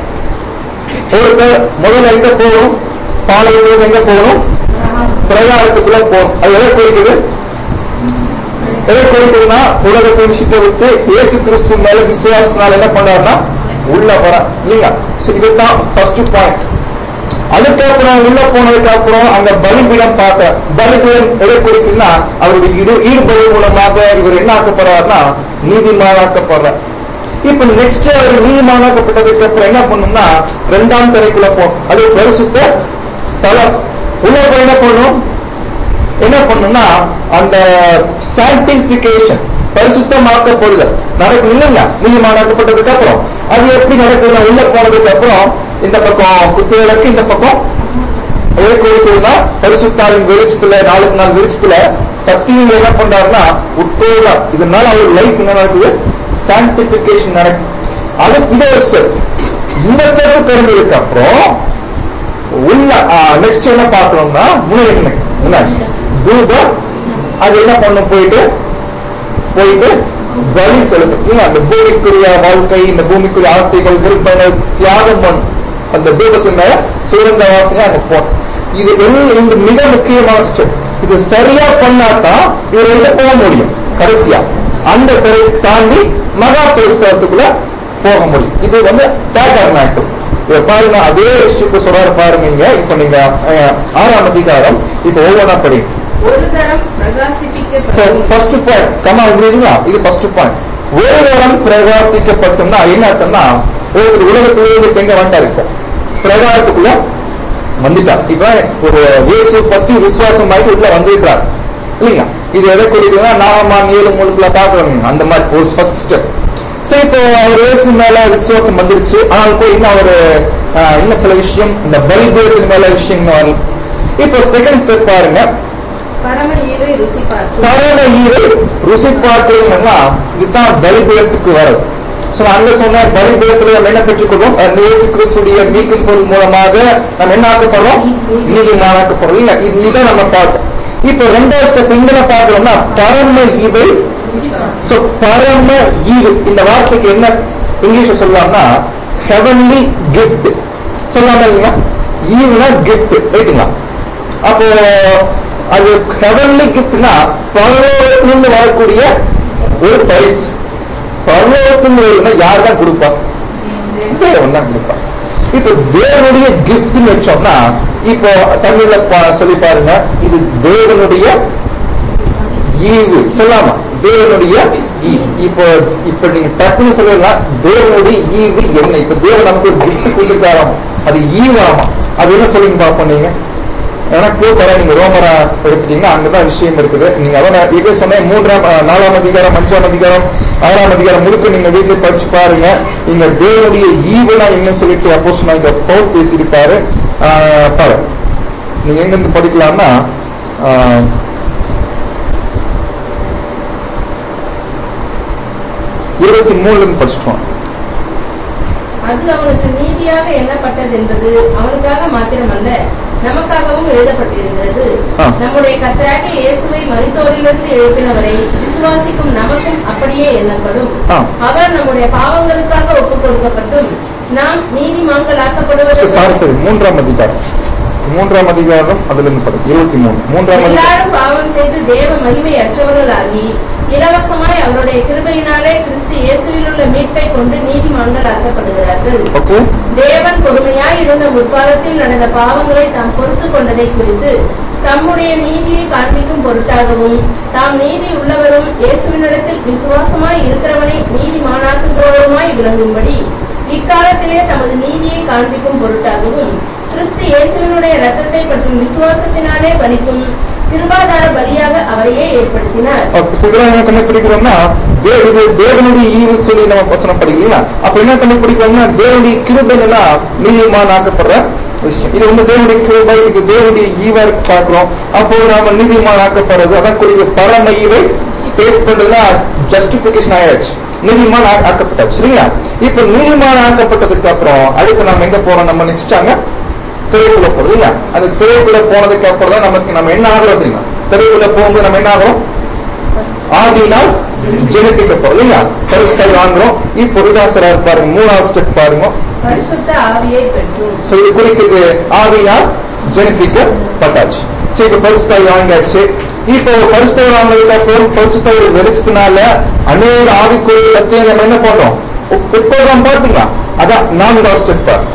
ஒருத்தர் முதல்ல எங்க போகணும் பாலைவனம் எங்க போகணும் பிரகாரத்துக்குள்ள போகணும் அது எதை குறிக்குது எதை குறிக்குதுன்னா உலகத்தை விஷயத்தை விட்டு இயேசு கிறிஸ்து மேல விசுவாசத்தினால என்ன பண்ணாருன்னா உள்ள வர இல்லையா So, இதுதான் ஃபர்ஸ்ட் பாயிண்ட் அதுக்கப்புறம் உள்ள போனதுக்கு அப்புறம் அங்க பலிபீடம் பார்த்த பலிபீடம் எதை குறிக்குதுன்னா அவருடைய ஈடு ஈடுபடு மூலமாக இவர் என்ன ஆக்கப்படுறாருன்னா நீதிமானாக்கப்படுறார் இப்ப நெக்ஸ்ட் அவர் நீதிமானாக்கப்பட்டதுக்கு அப்புறம் என்ன பண்ணும்னா ரெண்டாம் தரைக்குள்ள போகும் அது பரிசுத்த ஸ்தலம் உள்ள போய் என்ன பண்ணும் என்ன பண்ணும்னா அந்த சான்டிபிகேஷன் பரிசுத்தமாக்கப்படுதல் நடக்கும் இல்லைங்க நீதிமானாக்கப்பட்டதுக்கு அப்புறம் அது எப்படி நடக்குதுன்னா உள்ள போனதுக்கு அப்புறம் இந்த பக்கம் குத்துவிளக்கு இந்த பக்கம் ஏற்கனவே பரிசுத்தாவின் வெளிச்சத்துல நாளுக்கு நாள் வெளிச்சத்துல சத்தியம் என்ன பண்றாருன்னா உட்கொள்றார் இதனால அவர் லைஃப் என்ன நடக்குது சான்டிபிகேஷன் நடக்கும் அது இது ஒரு ஸ்டெப் இந்த ஸ்டெப் தெரிஞ்சதுக்கு அப்புறம் உள்ள நெக்ஸ்ட் என்ன பார்க்கணும்னா முன்னாடி முன்னாடி தூபம் அது என்ன பண்ணும் போயிட்டு போயிட்டு பலி செலுத்தும் இல்ல, அந்த பூமிக்குரிய வாழ்க்கை இந்த பூமிக்குரிய ஆசைகள் விருப்பங்கள் தியாகம் பண்ணும் அந்த தூபத்தின் மேல சுரந்த வாசனை அங்க போகும் இது எல்லாம் இந்த மிக முக்கியமான ஸ்டெப் இது சரியா பண்ணாதான் இவர் எங்க போக முடியும் கடைசியா அந்த திரை தாண்டி மகா பரிசுத்தத்துக்குள்ள போக முடியும் இது வந்து டேகர் நாட்டம் இதை பாருங்க அதே விஷயத்தை சொல்றாரு பாருங்க இங்க. இப்ப நீங்க அஹ், ஆறாம் அதிகாரம் இப்ப ஒவ்வொன்றா படிங்க ஒரு தரம் பிரகாசிப்பிக்கப்படும் ஃபர்ஸ்ட் பாயிண்ட் கமா புரியுதுங்களா இது ஃபர்ஸ்ட் பாயிண்ட் ஒரு நேரம் பிரகாசிக்கப்பட்டோம்னா என்ன அர்த்தம்னா ஒரு உலகத்துல எங்க வந்துட்டாரு இப்போ பிரகாரத்துக்குள்ள வந்துட்டார் இப்ப ஒரு இயேசு பத்தி விசுவாசம் ஆகி உள்ள வந்திருக்கிறார் இல்லைங்களா இது எதை குறிக்குதுன்னா நாம ஏழு முழுக்குள்ள பாக்குறோம் அந்த மாதிரி ஒரு ஃபர்ஸ்ட் ஸ்டெப் சரி இப்போ அவர் இயேசு மேல விசுவாசம் வந்துருச்சு ஆனால் கூட இன்னும் ஒரு ஆஹ், இன்னும் சில விஷயம் இந்த பலிபீடத்தின் மேல விஷயம் இன்னும் வரல இப்போ செகண்ட் ஸ்டெப் பாருங்க பரம ஈவை ருசி பார்த்து பரம ஈவை ருசி பார்த்தீங்கன்னா இதுதான் பலிபீடத்துக்கு வரும் சோ அங்க சொன்ன பலிபீடத்துல நம்ம என்ன பெற்றுக்கொள்வோம் அந்த இயேசு கிறிஸ்துடைய மீட்கும் பொருள் மூலமாக நம்ம என்ன ஆக்கப்படுறோம் நீதிமானாக்கப்படுறோம் இல்ல இது இதை நம்ம பார்த்தோம் இப்ப ரெண்டாவது ஸ்டெப் இங்க பார்க்கணும்னா பரம ஈவை சோ பரம ஈவு இந்த வார்த்தைக்கு என்ன இங்கிலீஷ்ல சொல்லலாம்னா ஹெவன்லி கிஃப்ட் சொல்லாம இல்லைங்களா ஈவுனா கிஃப்ட் ரைட்டுங்களா அப்போ அது ஹெவன்லி கிஃப்ட்னா பரலோகத்திலிருந்து வரக்கூடிய ஒரு பரிசு பரலோகத்திலிருந்து வருதுன்னா யார் தான் கொடுப்பா தேவன் தான் கொடுப்பா இப்ப தேவனுடைய கிஃப்ட்னு வச்சோம்னா இப்போ தமிழ்ல பா- சொல்லி பாருங்க இது தேவனுடைய ஈவு சொல்லாமா தேவனுடைய ஈ- இப்போ இப்ப நீங்க டக்குன்னு சொல்லலாம் தேவனுடைய ஈவு என்ன இப்ப தேவன் நமக்கு ஒரு கிஃப்ட் கொடுத்துட்டாராம் அது ஈவாமா அது என்ன சொல்லுங்க பாப்போம் நீங்க எனக்கு வர நீங்க ரோமரா எடுத்துட்டீங்கன்னா அங்கதான் விஷயம் இருக்குது நீங்க அதான் நான் இதே சொன்னேன் மூன்றாம் அஹ், நாலாம் அதிகாரம் அஞ்சாம் அதிகாரம் ஆறாம் அதிகாரம் முழுக்க நீங்க வீட்டுல படிச்சு பாருங்க இங்க தேவனுடைய ஈவுனா என்ன சொல்லிட்டு அப்போஸ் நான் இங்க பவுல் பேசியிருப்பாரு ஆஹ், பாரு நீங்க எங்க இருந்து படிக்கலாம்னா ஆஹ், இருபத்தி மூணுல இருந்து படிச்சுட்டோம் அது அவனுக்கு நீதியாக எண்ணப்பட்டது என்பது அவனுக்காக மாத்திரமல்ல நமக்காகவும் எழுதப்பட்டிருக்கிறது ஆ. நம்முடைய கர்த்தராகிய இயேசுவை மரித்தோரிலிருந்து எழுப்பினவரை விசுவாசிக்கும் நமக்கும் அப்படியே எண்ணப்படும் ஆ. அவர் நம்முடைய பாவங்களுக்காக ஒப்புக் கொடுக்கப்பட்டும் நாம் நீதிமான்களாக்கப்படுவதற்கு சாரி சரி மூன்றாம் அதிகாரம் மூன்றாம் அதிகாரம் அதுல இருந்து படி இருபத்தி மூணு மூன்றாம் அதிகாரம் எல்லாரும் பாவம் செய்து தேவ மகிமை அற்றவர்களாகி இலவசமாய் அவருடைய கிருபையினாலே கிறிஸ்து இயேசுவில் உள்ள மீட்பை கொண்டு நீதிமான்கள் ஆக்கப்படுகிறார்கள் ஓகே தேவன் பொறுமையாய் இருந்த முற்காலத்தில் நடந்த பாவங்களை தாம் பொறுத்து கொண்டதை குறித்து தம்முடைய நீதியை காண்பிக்கும் பொருட்டாகவும் தாம் நீதி உள்ளவரும் இயேசுவினிடத்தில் விசுவாசமாய் இருக்கிறவனை நீதிமானாக்குகிறவருமாய் விளங்கும்படி இக்காலத்திலே தமது நீதியை காண்பிக்கும் பொருட்டாகவும் கிறிஸ்து இயேசுவினுடைய ரத்தத்தை பற்றும் விசுவாசத்தினாலே பலிக்கும் கிருபாதார பலியாக அவரையே ஏற்படுத்தினார் அப்ப இதெல்லாம் என்ன கண்டுபிடிக்கிறோம்னா தே- இது தேவனுடைய ஈவு சொல்லி நம்ம வசனம் படிக்கல அப்ப என்ன கண்டுபிடிக்கிறோம்னா தேவனுடைய கிருபைனா நீதிமான் ஆக்கப்படுற விஷயம் இது வந்து தேவனுடைய கிருபை இது தேவனுடைய ஈவை பார்க்கிறோம் அப்போ நாம நீதிமான் ஆக்கப்படுறது அதான் குறித்து பரம ஈவை டேஸ்ட் பண்றதுனா ஜஸ்டிபிகேஷன் ஆயாச்சு நீதிமான் ஆ- ஆக்கப்பட்டாச்சு சரிங்களா இப்ப நீதிமான் ஆக்கப்பட்டதுக்கு அப்புறம் அடுத்து நம்ம எங்க போறோம் நம்ம நெக்ஸ்ட் அங்க திரைக்குள்ள போறது இல்ல அந்த திரைக்குள்ள போனதுக்கு அப்புறம் தான் நமக்கு நம்ம என்ன ஆகிறோம் தெரியுமா திரைக்குள்ள போகும்போது நம்ம என்ன ஆகிறோம் ஆதியினால் ஜெனட்டிக்கப்படும் இல்லையா பரிசுத்தை வாங்குறோம் இப்போ ரிதாசரா பாருங்க மூணாவது ஸ்டெப் பாருங்க பரிசுத்த ஆவியை பெற்றும் சோ இது குறிக்கிறது ஆவியினால் ஜெனட்டிக்கப்பட்டாச்சு சோ இப்ப பரிசுத்தை வாங்கியாச்சு இப்போ பரிசுத்தை வாங்கினதுக்கு அப்புறம் பரிசுத்தை ஒரு வெளிச்சத்தினால அநேக ஆவிக்குரிய சத்தியம் நம்ம என்ன பண்றோம் புத்தகம் பாத்தீங்களா அதான் நான்காவது ஸ்டெப் பாருங்க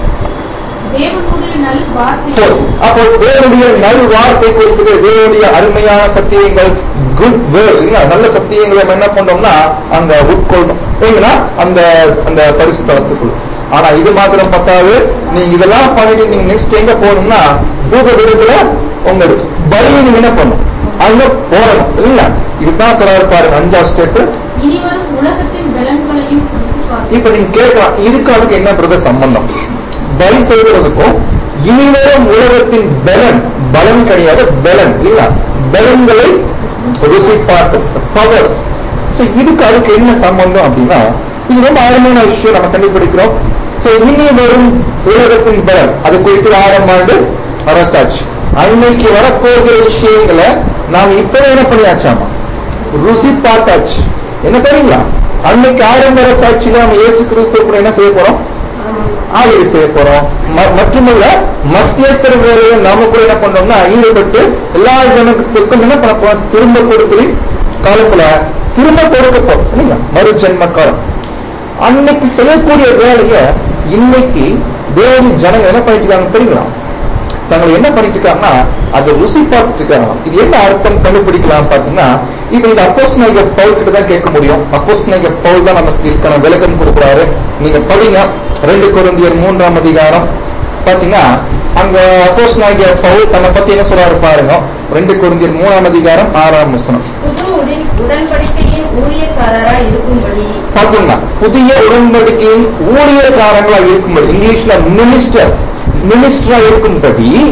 தேவனுடைய நல் வார்த்தை போதும். அப்போ தேவனுடைய நல் வார்த்தை குறிப்பது தேவனுடைய அருமையான சத்தியங்கள் குட் வேர்ட் நல்ல சத்தியங்களை நம்ம என்ன பண்றோம்னா அங்க உட்கொள்ளணும் இல்லைங்களா அந்த அந்த பரிசுத்தலத்துக்குள் ஆனா இது மாத்திரம் பத்தாது நீங்க இதெல்லாம் பண்ணிட்டு நீங்க நெக்ஸ்ட் எங்க போகணும்னா தூத விருதுல உங்களுக்கு பலி நீங்க என்ன பண்ணணும் அங்க போறணும் இல்லைங்களா இதுதான் சொல்ல பாருங்க அஞ்சாவது ஸ்டெப் இனிவரும் உலகத்தின் பலன்களையும் ருசிப்பார் இப்ப நீங்க கேட்கலாம் இதுக்கு அதுக்கு என்ன பிரதர் சம்பந்தம் பலி செய்வதற்கும் இனிவரும் உலகத்தின் பலன் பலன் கிடையாது பலன் இல்ல பலன்களை ருசி பார்க்கும் பவர்ஸ் இதுக்கு அதுக்கு என்ன சம்பந்தம் அப்படின்னா இது ரொம்ப ஆழமான விஷயம் நம்ம கண்டுபிடிக்கிறோம் சோ இனி வரும் உலகத்தின் பலன் அது குறித்து ஆறாம் ஆண்டு அரசாட்சி அன்னைக்கு வரப்போகிற விஷயங்களை நாம் இப்பவே என்ன பண்ணியாச்சாமா ருசி பார்த்தாச்சு என்ன தெரியுங்களா அன்னைக்கு ஆரம்ப அரசாட்சியில நம்ம இயேசு கிறிஸ்துவ கூட என்ன செய்ய போறோம் ஆளுகை செய்ய போறோம் ம- மட்டுமல்ல மத்தியஸ்தர் வேலையை நாம கூட என்ன பண்ணோம்னா ஈடுபட்டு எல்லா ஜனத்துக்கும் என்ன பண்ண போறோம் திரும்ப கொடுத்து காலத்துல திரும்ப கொடுக்க போறோம் இல்லைங்களா மறு ஜென்ம காலம் அன்னைக்கு செய்யக்கூடிய வேலைய இன்னைக்கு தேவனி ஜனங்க என்ன பண்ணிட்டு இருக்காங்க தெரியுங்களா தங்களை என்ன பண்ணிட்டு இருக்காங்கன்னா அதை ருசி பார்த்துட்டு இருக்காங்க இது என்ன அர்த்தம் கண்டுபிடிக்கலாம் பாத்தீங்கன்னா இப்ப இது அப்போஸ் நாயக பவுல் கிட்ட தான் கேட்க முடியும் அப்போஸ் நாயக பவுல் தான் நமக்கு இதுக்கான விளக்கம் கொடுக்குறாரு நீங்க படிங்க ரெண்டு குருந்தியர் மூன்றாம் அதிகாரம் பாத்தீங்கன்னா அங்க அப்போஸ் நாயக பவுல் தன்னை பத்தி என்ன சொல்றாரு பாருங்க ரெண்டு குருந்தியர் மூணாம் அதிகாரம் ஆறாம் வசனம் புது உடன்- உடன்படிக்கையின் ஊழியக்காரராய் இருக்கும்படி பாத்தீங்களா புதிய உடன்படிக்கையின் ஊழியக்காரங்களா இருக்கும்படி இங்கிலீஷ்ல மினிஸ்டர் மினிஸ்டரா இருக்கும்படி ஆ,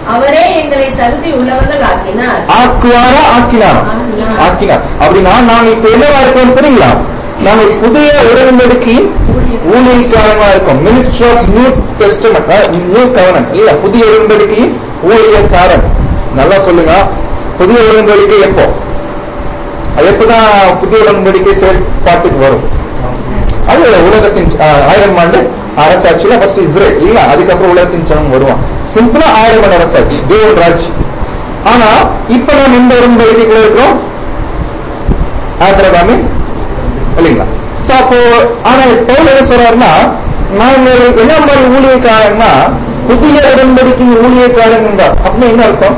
அவரே எங்களை தகுதி உள்ளவர்கள் ஆக்கினார் ஆக்குவாரா ஆக்கினாரா ஆக்கினார். ஆக்கினார் அப்படின்னா நாங்க இப்ப என்னவா இருக்கோம் தெரியுங்களா நாங்க புதிய உடன்படிக்கையின் ஊழியக்காரமா இருக்கோம் minister of new testament new covenant இல்ல புதிய உடன்படிக்கையின் ஊழியக்காரன் நல்லா சொல்லுங்க புதிய உடன்படிக்கை எப்போ அது எப்பதான் புதிய உடன்படிக்கை செயல்பாட்டுக்கு வரும் அது உலகத்தின் ஆஹ், ஆயிரம் ஆண்டு அரசாட்சியில ஃபர்ஸ்ட் இஸ்ரேல் இல்ல அதுக்கப்புறம் உலகத்தின் ஜனம் வருவான் சிம்பிளா ஆயிரம் ஆண்டு அரசாட்சி தேவன் ராஜ் ஆனா இப்ப நாம் இந்த உடன்படிக்கைக்குள்ள இருக்கிறோம் ஆபிரகாமி இல்லைங்களா சோ அப்போ ஆனா பவுல் என்ன சொல்றாருன்னா நாங்கள் என்ன மாதிரி ஊழியக்காரன்னா புதிய உடன்படிக்கை ஊழியக்காரங்க அப்படின்னு என்ன அர்த்தம்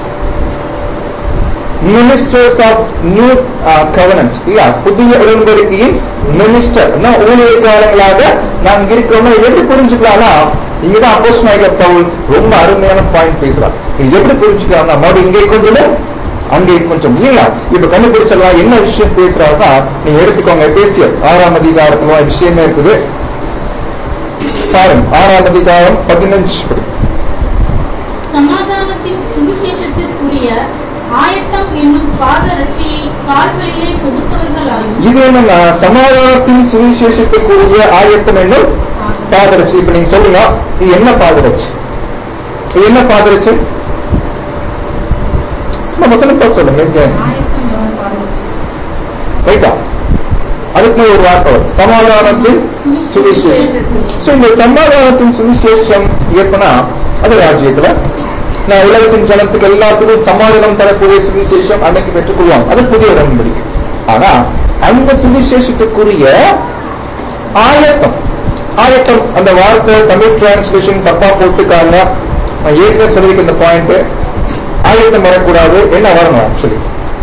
மினிஸ்டர்ஸ் ஆஃப் நியூ கவர்னன்ட் இல்ல புதிய உடன்படிக்கையின் மினிஸ்டர் ஊழியக்காரங்களாக நாம் இருக்கிறோம் எப்படி புரிஞ்சுக்கலாம்னா இங்கதான் அப்போஸ் நாயகர் பவுல் ரொம்ப அருமையான பாயிண்ட் பேசுறார் இது எப்படி புரிஞ்சுக்கலாம்னா மறுபடியும் இங்கே கொஞ்சம் அங்கே கொஞ்சம் இல்ல இப்ப கண்டுபிடிச்சிடலாம் என்ன விஷயம் பேசுறாருன்னா நீங்க எடுத்துக்கோங்க பேசிய ஆறாம் அதிகாரத்துல ஒரு விஷயமே இருக்குது பாருங்க ஆறாம் அதிகாரம் பதினஞ்சு படி சமாதானத்தின் சுவிசேஷத்திற்குரிய ஆயத்தம் என்னும் பாதரட்சியை கால்களிலே கொடுத்தவர்களாயும் இது என்னன்னா சமாதானத்தின் சுவிசேஷத்துக்குரிய ஆயத்தம் என்னும் பாதரட்சி இப்ப நீங்க சொல்லுங்க இது என்ன பாதரட்சி இது என்ன பாதரட்சி சும்மா வசனத்தா சொல்லுங்க இங்க ஆயத்தம் என்னும் பாதரட்சி ரைட்டா அதுக்கு ஒரு வார்த்தை வரும். சமாதானத்தின் சுவிசேஷம் சோ இந்த சமாதானத்தின் சுவிசேஷம் எப்பனா அது ராஜ்யத்துல நான் உலகத்தின் ஜனத்துக்கு எல்லாத்துக்கும் சமாதானம் தரக்கூடிய சுவிசேஷம் அன்னைக்கு பெற்றுக்கொள்வாங்க அது புதிய உடன்படிக்கை ஆனா அந்த சுவிசேஷத்துக்குரிய ஆயத்தம் ஆயத்தம் அந்த வார்த்தை தமிழ் டிரான்ஸ்லேஷன் தப்பா போட்டுக்காங்க நான் ஏற்கனவே சொல்லியிருக்க இந்த பாயிண்ட் ஆயத்தம் வரக்கூடாது என்ன வரணும் ஆக்சுவலி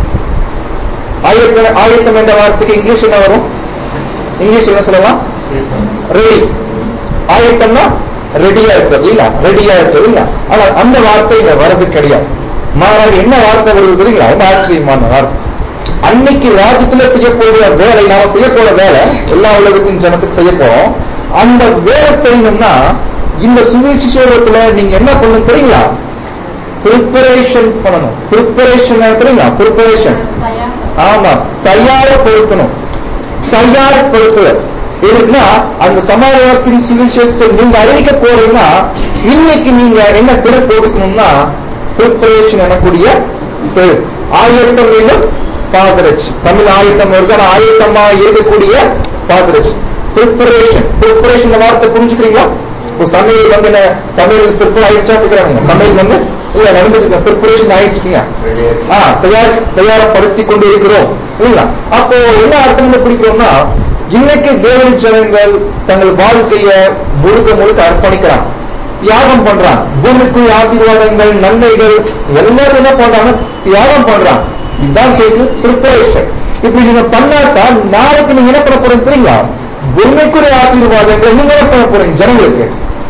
ஆயத்தம் ஆயத்தம் என்ற வார்த்தைக்கு இங்கிலீஷ் என்ன வரும் இங்கிலீஷ் என்ன சொல்லலாம் ரெடி ஆயத்தம்னா ரெடியா இருக்கிறது இல்ல ரெடியா இருக்கிறது இல்ல ஆனா அந்த வார்த்தை இங்க வரது கிடையாது மாறாக என்ன வார்த்தை வருது தெரியுங்களா ரொம்ப ஆச்சரியமான வார்த்தை அன்னைக்கு ராஜ்யத்துல செய்ய போகிற வேலை நாம செய்ய போற வேலை எல்லா உலகத்தின் ஜனத்துக்கு செய்ய போறோம் அந்த வேலை செய்யணும்னா இந்த சுவிசேஷத்துல நீங்க என்ன பண்ணணும் தெரியுங்களா ப்ரிப்பரேஷன் பண்ணணும் ப்ரிப்பரேஷன் தெரியுங்களா ப்ரிப்பரேஷன் தயார் ஆமா தயாரப்படுத்தணும் தயார்படுத்துதல் இருக்குன்னா அந்த சமாதானத்தின் சுவிசேஷத்தை நீங்க அறிவிக்க போறீங்கன்னா இன்னைக்கு நீங்க என்ன சிறப்பு கொடுக்கணும்னா ப்ரிப்பரேஷன் எனக்கூடிய செல் ஆயத்தம் வேண்டும் பாதரட்சி தமிழ் ஆயத்தம் இருக்கு ஆனா ஆயத்தமா இருக்கக்கூடிய பாதரட்சி ப்ரிப்பரேஷன் ப்ரிப்பரேஷன் வார்த்தை புரிஞ்சுக்கிறீங்களா இப்போ சமையல் வந்து என்ன, சமையல் சிறப்பு ஆயிடுச்சா கேட்கிறாங்க சமையல் வந்து இல்ல நடந்துட்டு ப்ரிப்பரேஷன் ஆயிடுச்சுங்க ஆ, தயார் தயாரப்படுத்திக் கொண்டு இருக்கிறோம் இல்லைங்களா அப்போ என்ன அர்த்தம் பிடிக்கிறோம்னா இன்னைக்கு தேவனி ஜனங்கள் தங்கள் வாழ்க்கைய முழுக்க முழுக்க அர்ப்பணிக்கிறாங்க தியாகம் பண்றாங்க பூமிக்கு ஆசீர்வாதங்கள் நன்மைகள் எல்லாரும் என்ன பண்றாங்க தியாகம் பண்றாங்க இதுதான் கேக்கு ப்ரிப்பரேஷன் இப்படி நீங்க பண்ணாட்டா நாளைக்கு நீங்க என்ன பண்ண போறீங்க தெரியுங்களா பூமிக்குரிய ஆசீர்வாதங்கள் நீங்க என்ன பண்ண போறீங்க ஜனங்களுக்கு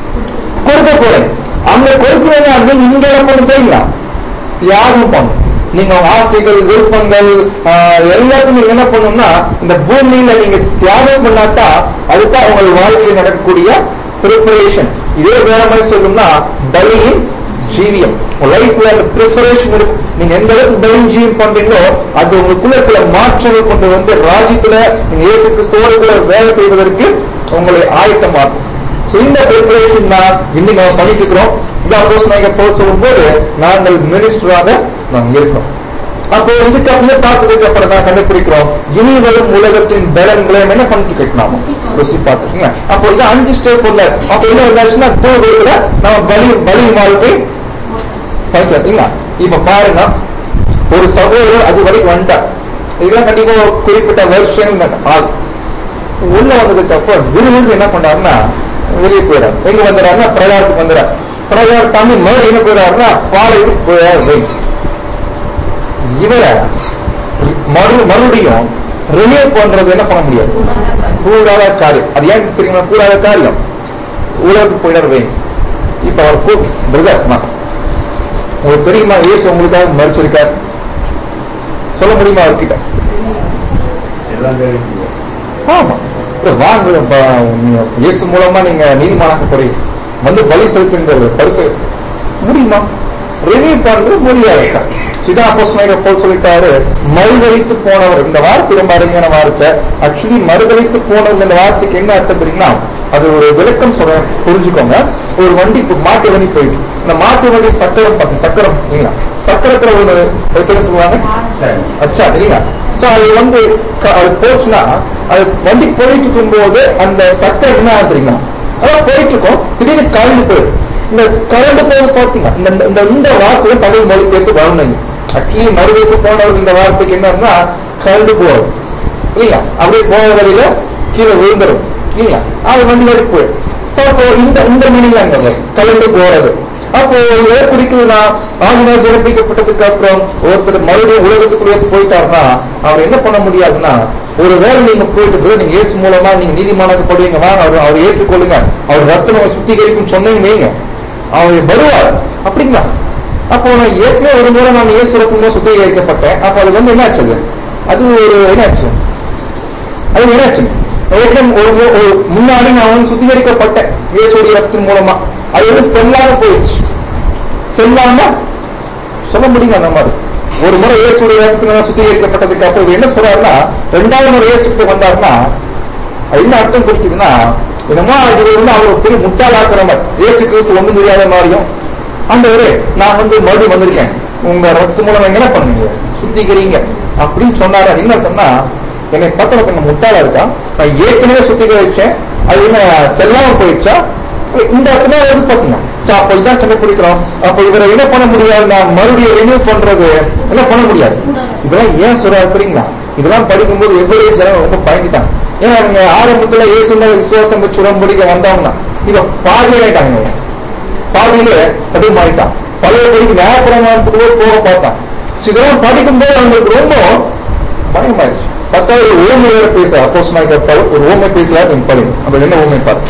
கொடுக்க போறேன் அங்க கொடுக்கிறவங்க வந்து நீங்க என்ன பண்ண தெரியுங்களா தியாகம் பண்ணும் நீங்க உங்க ஆசைகள் விருப்பங்கள் ஆஹ், எல்லாத்தையும் நீங்க என்ன பண்ணணும்னா இந்த பூமியில நீங்க தியாகம் பண்ணாட்டா அதுதான் உங்கள் வாழ்க்கையில் நடக்கக்கூடிய ப்ரிப்பரேஷன் இதே வேற மாதிரி சொல்லணும்னா பலியின் ஜீவியம் லைஃப்ல அந்த ப்ரிப்பரேஷன் இருக்கும் நீங்க எந்த அளவுக்கு பலியின் ஜீவியம் பண்றீங்களோ அது உங்களுக்குள்ள சில மாற்றங்கள் கொண்டு வந்து ராஜ்யத்துல நீங்க இயேசு கிறிஸ்துவோடு கூட வேலை செய்வதற்கு உங்களை ஆயத்தமாக்கும் So, இந்த ப்ரிப்பரேஷன் தான் இன்னைக்கு நம்ம பண்ணிட்டு இருக்கிறோம் இந்த அப்போஸ் நாங்க போக சொல்லும்போது நாங்கள் மினிஸ்டராக நாம் இருக்கோம் அப்போ இதுக்கு அப்படியே பார்த்ததுக்கு அப்புறம் தான் கண்டுபிடிக்கிறோம் இனி வரும் உலகத்தின் பலன்களை நம்ம என்ன பண்ணிட்டு கேட்கலாமோ ருசி பார்த்துக்கீங்க அப்போ இது அஞ்சு ஸ்டெப் உள்ள அப்போ என்ன வந்தாச்சுன்னா தூரத்துல நம்ம பலி பலி வாழ்க்கை பார்த்தீங்களா இப்ப பாருங்க ஒரு சகோதரர் அது வரைக்கும் வந்துட்டார் இதெல்லாம் கண்டிப்பா ஒரு குறிப்பிட்ட வருஷம் ஆகும் உள்ள வந்ததுக்கு அப்புறம் விருது என்ன பண்றாருன்னா வெளியே போயிடாரு எங்க வந்துடுறாருன்னா பிரகாரத்துக்கு வந்துடுறாரு பிரகாரம் தாண்டி மறுபடியும் என்ன போயிடாருன்னா பாளையத்துக்கு போயிடாரு இவர மறு மறுபடியும் ரினியூ பண்றது என்ன பண்ண முடியாது கூடாத காரியம் அது ஏன் தெரியுமா கூடாத காரியம் உலகத்துக்கு போயிடாரு இப்ப அவர் கூ பிரதர் உங்களுக்கு தெரியுமா இயேசு உங்களுக்காக மறிச்சிருக்கார் சொல்ல முடியுமா அவர்கிட்ட எல்லாம் தெரியும் ஆமா இல்ல, வாங்க ப- நீங்க இயேசு மூலமா நீங்க நீதிமானாக்க போறீங்க வந்து பலி செலுத்துங்கிற பரிசு முடியுமா ரினியூ பண்றது முடியாது சிதா அப்போஸ்தலனாகிய பவுல் சொல்லிட்டாரு மறுதளித்து போனவர் இந்த வார்த்தை ரொம்ப அருமையான வார்த்தை ஆக்சுவலி மறுதளித்து போனவர் இந்த வார்த்தைக்கு என்ன அர்த்தம் தெரியுங்களா அது ஒரு விளக்கம் சொல்ற புரிஞ்சுக்கோங்க ஒரு வண்டி இப்ப மாட்டு வண்டி போயிட்டு இந்த மாட்டு வண்டி சக்கரம் பார்த்து சக்கரம் இல்லைங்களா சக்கரத்துல ஒரு அதுக்கு என்ன சொல்லுவாங்க அச்சா இல்லைங்களா சோ அது வந்து க- அது போச்சுன்னா அது வண்டி போயிட்டு இருக்கும்போது அந்த சக்கரம் என்ன ஆகுது தெரியுங்களா அதான் போயிட்டு இருக்கோம் திடீர்னு கரண்ட் போயிடும் இந்த கரண்ட் போய் பாத்தீங்கன்னா இந்த இந்த இந்த வார்த்தையை தமிழ் மொழி பேருக்கு வரணும் அட்லி மறுபடிக்கு போனவர் இந்த வார்த்தைக்கு என்னன்னா கரண்ட் போறது இல்லையா அப்படியே போற வழியில கீழே விழுந்துரும் இல்லையா அது வண்டி வரைக்கும் போயிடும் சோ அப்போ இந்த இந்த மீனிங் அங்க கலந்து போறது அப்போ எதை குறிக்குதுன்னா ஆகினா சிறப்பிக்கப்பட்டதுக்கு அப்புறம் ஒருத்தர் மறுபடியும் உலகத்துக்குள்ளே போயிட்டாருன்னா அவர் என்ன பண்ண முடியாதுன்னா ஒருவேளை நீங்க போயிட்டு போய் நீங்க இயேசு மூலமா நீங்க நீதிமானாக்கப்படுவீங்க வாங்க அவர் அவர் ஏற்றுக்கொள்ளுங்க அவர் ரத்தம் அவர் சுத்திகரிக்கும் சொன்னீங்க வைங்க அவர் வருவார் அப்படிங்களா அப்போ நான் ஏற்கனவே ஒரு முறை நான் இயேசு ரத்தம் சுத்திகரிக்கப்பட்டேன் அப்போ அது வந்து என்னாச்சு அது? அது ஒரு என்னாச்சு அது என்னாச்சு ஏற்கனவே ஒரு மு- ஒரு முன்னாடி நான் வந்து சுத்திகரிக்கப்பட்டேன் இயேசுடைய ரத்தத்தின் மூலமா அது வந்து செல்லாம போயிடுச்சு செல்லாம சொல்ல முடியுமா அந்த மாதிரி ஒரு முறை இயேசுடைய ரத்தத்தினால சுத்திகரிக்கப்பட்டதுக்கு அப்புறம் இவர் என்ன சொல்றாருன்னா ரெண்டாவது முறை இயேசுக்கு வந்தாருன்னா அது என்ன அர்த்தம் குறிக்குதுன்னா என்னமோ இது வந்து அவர் ஒரு பெரிய முட்டாளாக்குற மாதிரி இயேசு கிறிஸ்து ஒண்ணும் தெரியாத மாதிரியும் அந்த நான் வந்து மறுபடியும் வந்திருக்கேன் உங்க ரத்த மூலம் என்ன பண்ணுங்க சுத்திகரிங்க அப்படின்னு சொன்னாரு அது என்ன அர்த்தம்னா என்னை பத்தல கொஞ்சம் முட்டாளா இருக்கா நான் ஏற்கனவே சுத்திகரிச்சேன் அது என்ன செல்லாம போயிடுச்சா இந்த இடத்துல வந்து பாத்தீங்க சோ அப்ப இதான் கண்டுபிடிக்கிறோம் அப்ப இவரை என்ன பண்ண முடியாது நான் மறுபடியும் ரினியூ பண்றது என்ன பண்ண முடியாது இதெல்லாம் ஏன் சொல்றாரு தெரியுங்களா இதெல்லாம் படிக்கும்போது எவ்வளவு ஜனம் ரொம்ப பயந்துட்டாங்க ஏன்னா அவங்க ஆரம்பத்துல இயேசுல விசுவாசம் வச்சு உடம்படிக்க வந்தவங்க இப்ப பாதியாயிட்டாங்க பாதியில அப்படியே மாறிட்டான் பழைய படிக்கு நியாயப்பிரமாணத்துக்கு போக பார்த்தான் So இதெல்லாம் படிக்கும்போது அவங்களுக்கு ரொம்ப பயமாயிருச்சு பத்தாவது ஓமை வேற பேச அப்போஸ் ஒரு ஓமை பேசல நீங்க படிங்க அப்ப என்ன ஓமை பாரு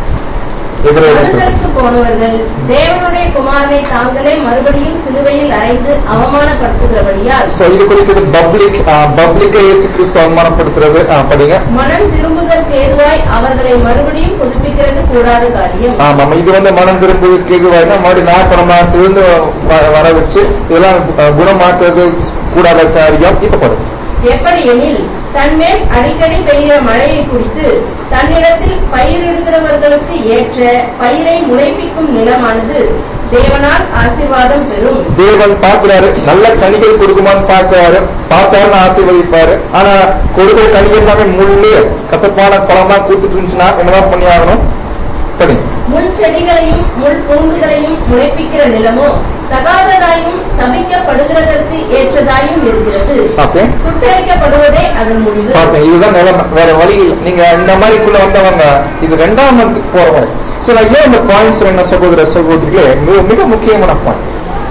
எபிரேயர் சொல்லு. மறுதலுக்கு போனவர்கள் தேவனுடைய குமாரனை தாங்களே மறுபடியும் சிலுவையில் அறைந்து அவமானப்படுத்துகிறபடியால் So, இது குறிக்கிறது பப்ளிக் பப்ளிக்கை இயேசு கிறிஸ்து அவமானப்படுத்துறது ஆ, படிங்க மனம் திரும்புதற்கு ஏதுவாய் அவர்களை மறுபடியும் புதுப்பிக்கிறது கூடாத காரியம் ஆமா இது வந்து மனம் திரும்புவதற்கு எதுவாய்னா மறுபடியும் நாற்பரமாத்திலிருந்து வ- வர வச்சு இதெல்லாம் அஹ், குணமாக்குறது கூடாத காரியம் இப்ப படும் எப்படி எனில் தன்மேல் அடிக்கடி பெய்கிற மழையை குடித்து தன்னிடத்தில் பயிரிடுகிறவர்களுக்கு ஏற்ற பயிரை முளைப்பிக்கும் நிலமானது தேவனால் ஆசீர்வாதம் பெறும் தேவன் பார்க்கிறாரு நல்ல கனிகள் கொடுக்குமான்னு பார்க்கிறாரு பார்த்தாருன்னு ஆசீர்வதிப்பாரு ஆனா கொடுக்கிற கனிகள் எல்லாமே முள்ளு கசப்பான பழமா கூத்துட்டு இருந்துச்சுன்னா என்னதான் பண்ணி ஆகணும் படிங்க முள் செடிகளையும் முள் பூண்டுகளையும் முளைப்பிக்கிற நிலமோ தகாததாயும் சபிக்கப்படுகிறதற்கு ஏற்றதாயும் இருக்கிறது ஓகே சுட்டரிக்கப்படுவதே அதன் முடிவு பார்த்தேன் இதுதான் நிலைமை வேற வழி இல்லை நீங்க இந்த மாதிரிக்குள்ள வந்தவங்க இது ரெண்டாம் மந்த்துக்கு போறவங்க சோ நான் ஏன் இந்த பாயிண்ட்ஸ் என்ன சகோதர சகோதரிகளே மிக மிக முக்கியமான பாயிண்ட்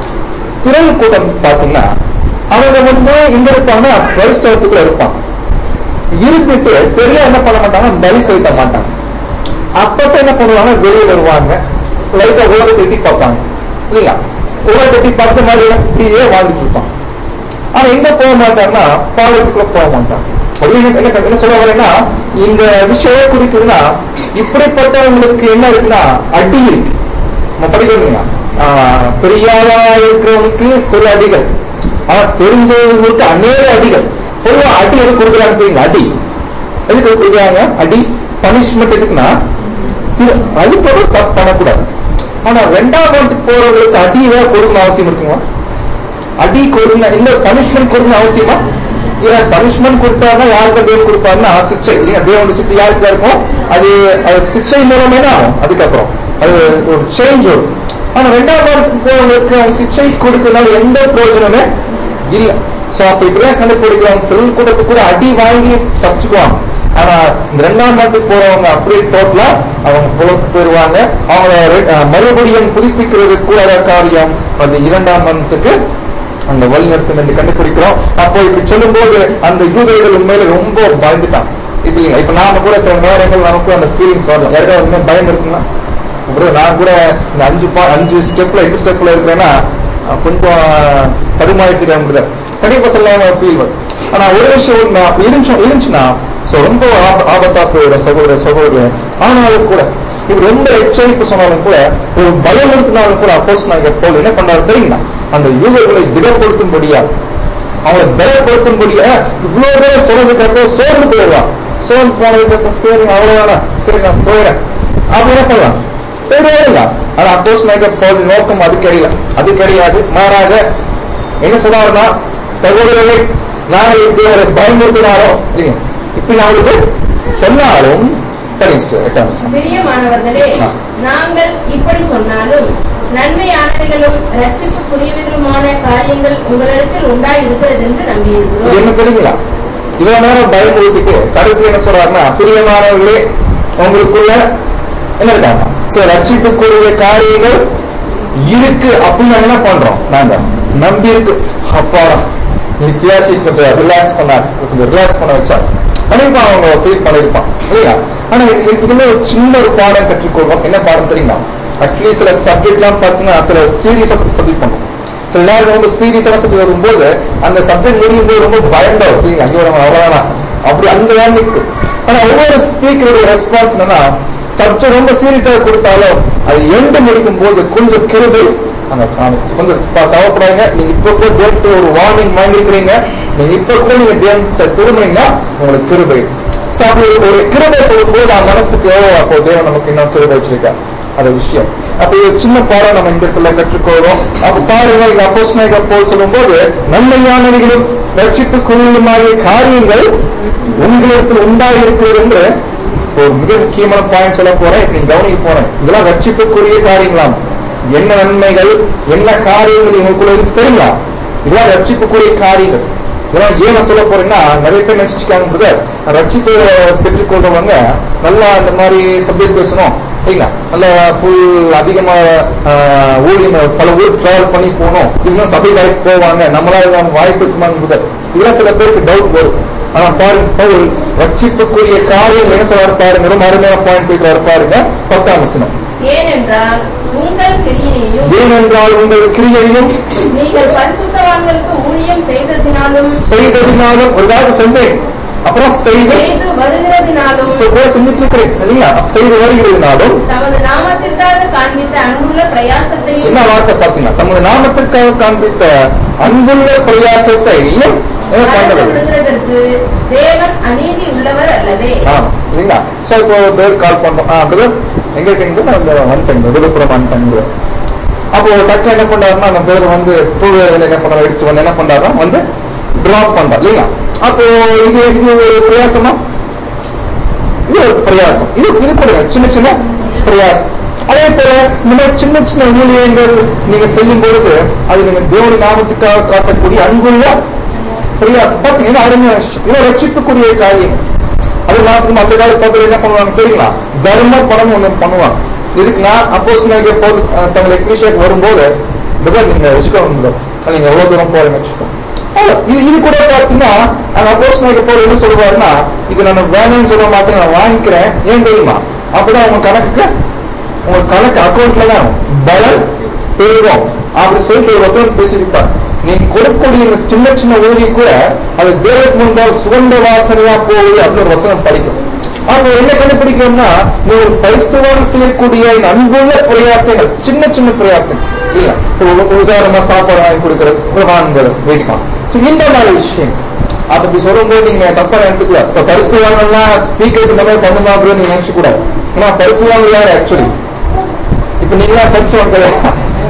திரள் கூட்டம் பாத்தீங்கன்னா அவங்க வந்து இங்க இருப்பாங்க பரிசுத்தத்துக்குள்ள இருப்பாங்க இருந்துட்டு சரியா என்ன பண்ண மாட்டாங்க பலி செலுத்த மாட்டாங்க அப்பப்ப என்ன பண்ணுவாங்க வெளியே வருவாங்க லைட்டா உலகத்தை எட்டி பார்ப்பாங்க இல்லையா உலகத்தை எட்டி பார்த்த மாதிரி இப்படியே வாழ்ந்துட்டு இருப்பாங்க ஆனா எங்க போக மாட்டாங்கன்னா பாலத்துக்குள்ள போக மாட்டாங்க அப்படின்னு என்ன என்ன- என்ன சொல்ல வரேன்னா இந்த விஷயம் குறிக்குதுன்னா இப்படிப்பட்டவங்களுக்கு என்ன இருக்குன்னா அடி இருக்கு நம்ம படிக்கிறோம் தெரியாதா இருக்கிறவனுக்கு சில அடிகள் ஆனா தெரிஞ்சவங்களுக்கு அநேக அடிகள் பொதுவா அடி எது கொடுக்குறாங்க தெரியுங்க அடி எதுக்கு கொடுக்குறாங்க அடி பனிஷ்மெண்ட் எதுக்குன்னா இது- அது போல தப்பு பண்ணக்கூடாது ஆனா ரெண்டாம் வாரத்துக்கு போறவங்களுக்கு அடி ஏதாவது கொடுக்கணும் அவசியம் இருக்குங்களா அடி கொடுங்க இல்ல பனிஷ்மெண்ட் கொடுக்கணும் அவசியமா இல்ல பனிஷ்மெண்ட் கொடுத்தாருன்னா யாருக்கு தேவன் கொடுப்பாருன்னா சிக்ஷை இல்லையா தேவனோட சிக்ஷை யாருக்கு இருக்கும் அது அது சிக்ஷை மூலமே தான் ஆகும் அதுக்கப்புறம் அது ஒரு சேஞ்ச் வரும் ஆனா ரெண்டாம் வாரத்துக்கு போறவங்களுக்கு அவன் சிக்ஷை கொடுக்கறதுனால எந்த பிரயோஜனமே இல்ல சோ அப்ப இப்படிதான் கண்டுபிடிக்கிறவங்க தொழில் கூட்டத்துக்கு கூட அடி வாங்கி தப்பிச்சுக்குவாங்க ஆனா இந்த ரெண்டாம் வாரத்துக்கு போறவங்க அப்படியே டோட்டலா அவங்க புலத்து போயிருவாங்க அவங்கள ரெ- அஹ் மறுபடியும் புதுப்பிக்கிறது கூடாத காரியம் அந்த இரண்டாம் மந்தத்துக்கு அந்த வழிநடத்தும் என்று கண்டுபிடிக்கிறோம் அப்போ இப்படி சொல்லும்போது அந்த யூதர்கள் உண்மையில ரொம்ப பயந்துட்டாங்க இப்ப இல்லைங்க இப்ப நாம கூட சில நேரங்கள் நமக்கு அந்த ஃபீலிங்ஸ் வரலாம் யாருக்காவது உண்மை பயம் இருக்குன்னா bro, நான் கூட இந்த அஞ்சு பா- அஞ்சு ஸ்டெப்ல எட்டு ஸ்டெப்ல இருக்கிறேன்னா அஹ், கொஞ்சம் தடுமாறிட்டு இருக்கேன் கண்டிப்பா சொல்லாம ஃபீல் வரும் ஆனா ஒரு விஷயம் உண்மை, அப்படி இருந்துச்சு இருந்துச்சுன்னா so ரொம்ப ஆப- ஆபத்தா போயிடும் சகோதர சகோதரர் ஆனாலும் கூட இது ரொம்ப எச்சரிப்பு சொன்னாலும் கூட ஒரு பயம் இருந்தாலும் கூட அப்போஸ் நாங்கள் போல் என்ன பண்ணாரு தெரியுங்களா அந்த யூதர்களை திடப்படுத்தும்படியா அவங்களை பலப்படுத்தும்படியா இவ்வளவு பேர் சொன்னதுக்கு அப்புறம் சோர்ந்து போயிடுவான் சோர்ந்து போனதுக்கு அப்புறம் சரி அவ்வளவுதானா சரி நான் போயிடறேன் அப்படி என்ன பண்ணலாம் தெரியல ஆனா அப்போஸ் நாங்கள் போல் நோக்கம் அது கிடையாது அது கிடையாது மாறாக என்ன சொன்னாருன்னா சகோதரர்களை நாங்கள் இப்படி அவரை பயமுறுத்தினாலும் இல்லைங்க இப்படி அவங்களுக்கு சொன்னாலும் சரிங்க எட்டாம் வசனம். பிரியமானவர்களே ஆ. நாங்கள் இப்படி சொன்னாலும் நன்மையானவைகளும் ரட்சிப்புக்குரியவைகளுமான காரியங்கள் உங்களிடத்தில் உண்டாய் இருக்கிறது என்று இது நம்பியிருக்கிறோம் என்ன தெரியுங்களா இவ்வளவு நேரம் பயமுறுத்திட்டு கடைசி என்ன சொல்றாருன்னா பிரியமானவர்களே உங்களுக்குள்ள என்ன இருக்காங்க சில ரட்சிப்புக்குரிய காரியங்கள் இருக்கு அப்படின்னு நாங்க என்ன பண்றோம் நாங்க நம்பி இருக்கு அப்பா நீ பேசி கொஞ்சம் ரிலாக்ஸ் பண்ணாரு கொஞ்சம் ரிலாக்ஸ் பண்ண வச்சா கண்டிப்பா அவங்க ஃபீல் பண்ணிருப்பான் இல்லையா ஆனா இது- இதுல ஒரு சின்ன ஒரு பாடம் கற்றுக்கொள்வோம் என்ன பாடம் தெரியுமா அட்லீஸ்ட் சில சப்ஜெக்ட் எல்லாம் பார்த்தீங்கன்னா சில சீரியஸா சப்ஜெக்ட் பண்ணும் சில நேரம் ரொம்ப சீரியஸான சப்ஜெக்ட் வரும்போது அந்த சப்ஜெக்ட் முடியும் போது ரொம்ப பயந்தா இருக்கும் ஐயோ நம்ம அவ்வளவுதான் அப்படி அந்த வேலை இருக்கு ஆனா ஒவ்வொரு ஸ்பீக்கருடைய ரெஸ்பான்ஸ் என்னன்னா சப்ஜெக்ட் ரொம்ப சீரியஸா கொடுத்தாலும் அது எண்டு முடிக்கும் போது கொஞ்சம் கிருபை அந்த காமிக்கும் கொஞ்சம் ப- தவப்படாங்க நீங்க இப்ப கூட தேவத்தை ஒரு வார்னிங் வாங்கிருக்கிறீங்க நீங்க இப்ப கூட நீங்க தேவத்தை திரும்பினீங்கன்னா உங்களுக்கு கிருபை சோ அப்படி ஒரு கிருபை சொல்லும் போது அந்த மனசுக்கு எவ்வளவு அப்போ தேவன் நமக்கு இன்னும் கிருபை வச்சிருக்கா அது விஷயம் அப்ப இது சின்ன பாடம் நம்ம இந்த இடத்துல கற்றுக்கொள்றோம் அப்ப பாருங்க இங்க அப்போஸ்தலனாகிய பவுல் சொல்லும்போது நன்மையானவைகளும் ரட்சிப்புக்குரியமாகிய காரியங்கள் உங்களிடத்தில் உண்டாயிருக்கிறது என்று ஒரு மிக முக்கியமான பாயிண்ட் சொல்ல போறேன் இப்ப நீங்க கவனிக்க போறேன் இதெல்லாம் ரட்சிப்புக்குரிய காரியங்களாம் என்ன நன்மைகள் என்ன காரியங்கள் இவங்களுக்குள்ள இருக்கு தெரியுங்களா இதெல்லாம் ரட்சிப்புக்குரிய காரியங்கள் இதெல்லாம் ஏன் நான் சொல்ல போறேன்னா நிறைய பேர் நினைச்சிருக்காங்க பிரதர் ரட்சிப்பு பெற்றுக்கொள்றவங்க நல்லா இந்த மாதிரி சப்ஜெக்ட் பேசணும் சரிங்களா நல்லா ஃபுல் அதிகமா ஆஹ், ஊழியம் பல ஊர் டிராவல் பண்ணி போகணும் இன்னும் சபை வாய்ப்பு போவாங்க நம்மளால நம்ம வாய்ப்பு இருக்குமான்னு பிரதர் இதெல்லாம் சில பேருக்கு டவுட் வரும் ஆனா பாருங்க பவுல் ரட்சிப்புக்குரிய காரியம் என்ன சொல்றாரு பாருங்க ரொம்ப அருமையான பாயிண்ட் பேசுறாரு பாருங்க பத்தாம் வசனம் ஏனென்றால் உங்கள் கிரியையையும் ஏனென்றால் உங்கள் கிரியையும் நீங்கள் பரிசுத்தவான்களுக்கு ஊழியம் செய்ததினாலும் செய்ததினாலும் ஒரு காலத்து செஞ்சேன் அப்புறம் செய்து செய்து வருகிறதினாலும் இப்ப கூட செஞ்சுட்டு இருக்கிறேன் இல்லைங்களா செய்து வருகிறதுனாலும் தமது நாமத்திற்காக காண்பித்த அன்புள்ள பிரயாசத்தையும் என்ன வார்த்தை பாத்தீங்கன்னா தமது நாமத்திற்காக காண்பித்த அன்புள்ள பிரயாசத்தை என்ன மறந்து பண்ணது விடுகிறதற்கு தேவன் அநீதி உள்ளவர் அல்லவே ஆமா இல்லைங்களா சோ இப்போ பேர் கால் பண்றோம் ஆ பிரதர் எங்க இருக்கீங்க நான் இந்த வந்துட்டேங்க விழுப்புரம் வந்துட்டேங்க அப்போ டக்கு என்ன பண்றாருன்னா அந்த பேர் வந்து டூ வீலர் என்ன பண்றாரு எடுத்து வந்து என்ன பண்றாருன்னா வந்து டிராப் பண்றாரு இல்லைங்களா அப்போ இது இது ஒரு பிரயாசமா இது ஒரு பிரயாசம் இது இது கூட சின்ன சின்ன பிரயாசம் அதே போல இந்த மாதிரி சின்ன சின்ன ஊழியங்கள் நீங்க செய்யும் பொழுது அது நீங்க தேவனுடைய நாமத்துக்காக காட்டக்கூடிய அன்புள்ள பிரயாசம் பார்த்தீங்கன்னா அருமையான விஷயம் இதை ரட்சிக்கக்கூடிய காரியம் அது மாத்திரம் அந்த கால சபையில் என்ன பண்ணுவாங்க தெரியுங்களா தர்ம பணம் ஒண்ணு பண்ணுவாங்க இதுக்கு நான் அப்போஸ் போது தங்களுடைய கிரீஷாக்கு வரும்போது பிரதர் நீங்க வச்சுக்கோங்க brother. நீங்க எவ்வளவு தூரம் போறீங்க வச்சுக்கோங்க அவ்வளவு. இது இது கூட பார்த்தீங்கன்னா அந்த அப்போஸ் போது என்ன சொல்லுவாருன்னா இது நான் வேணும்னு சொல்ல மாட்டேன் நான் வாங்கிக்கிறேன் ஏன் தெரியுமா அப்பதான் உங்க கணக்குக்கு உங்க கணக்கு அக்கௌண்ட்ல தான் பலன் பெருகும் அப்படி சொல்லிட்டு ஒரு வசனம் பேசியிருப்பார் நீங்க கொடுக்கக்கூடிய இந்த சின்ன சின்ன ஊதிய கூட அது தேவனுக்கு முன்பாக சுகந்த வாசனையா போகுது அப்படின்னு ஒரு வசனம் படிக்கும் அப்ப என்ன கண்டுபிடிக்கணும்னா நீ ஒரு பரிசுத்தவான் செய்யக்கூடிய இந்த அன்புள்ள பிரயாசங்கள் சின்ன சின்ன பிரயாசங்கள் இல்ல இப்ப உ- உதாரணமா சாப்பாடு வாங்கி கொடுக்கறது குரான்கள் வீட்டுக்கு சோ இந்த மாதிரி விஷயம் அப்படி சொல்லும்போது நீங்க தப்பா எடுத்துக்கல இப்ப பரிசுவாங்கலாம் ஸ்பீக்கருக்கு இந்த மாதிரி பண்ணுமா அப்படின்னு நீங்க நினைச்சு கூடாது ஏன்னா பரிசுவாங்க யாரு ஆக்சுவலி இப்ப நீங்க பரிசுவாங்க கிடையாது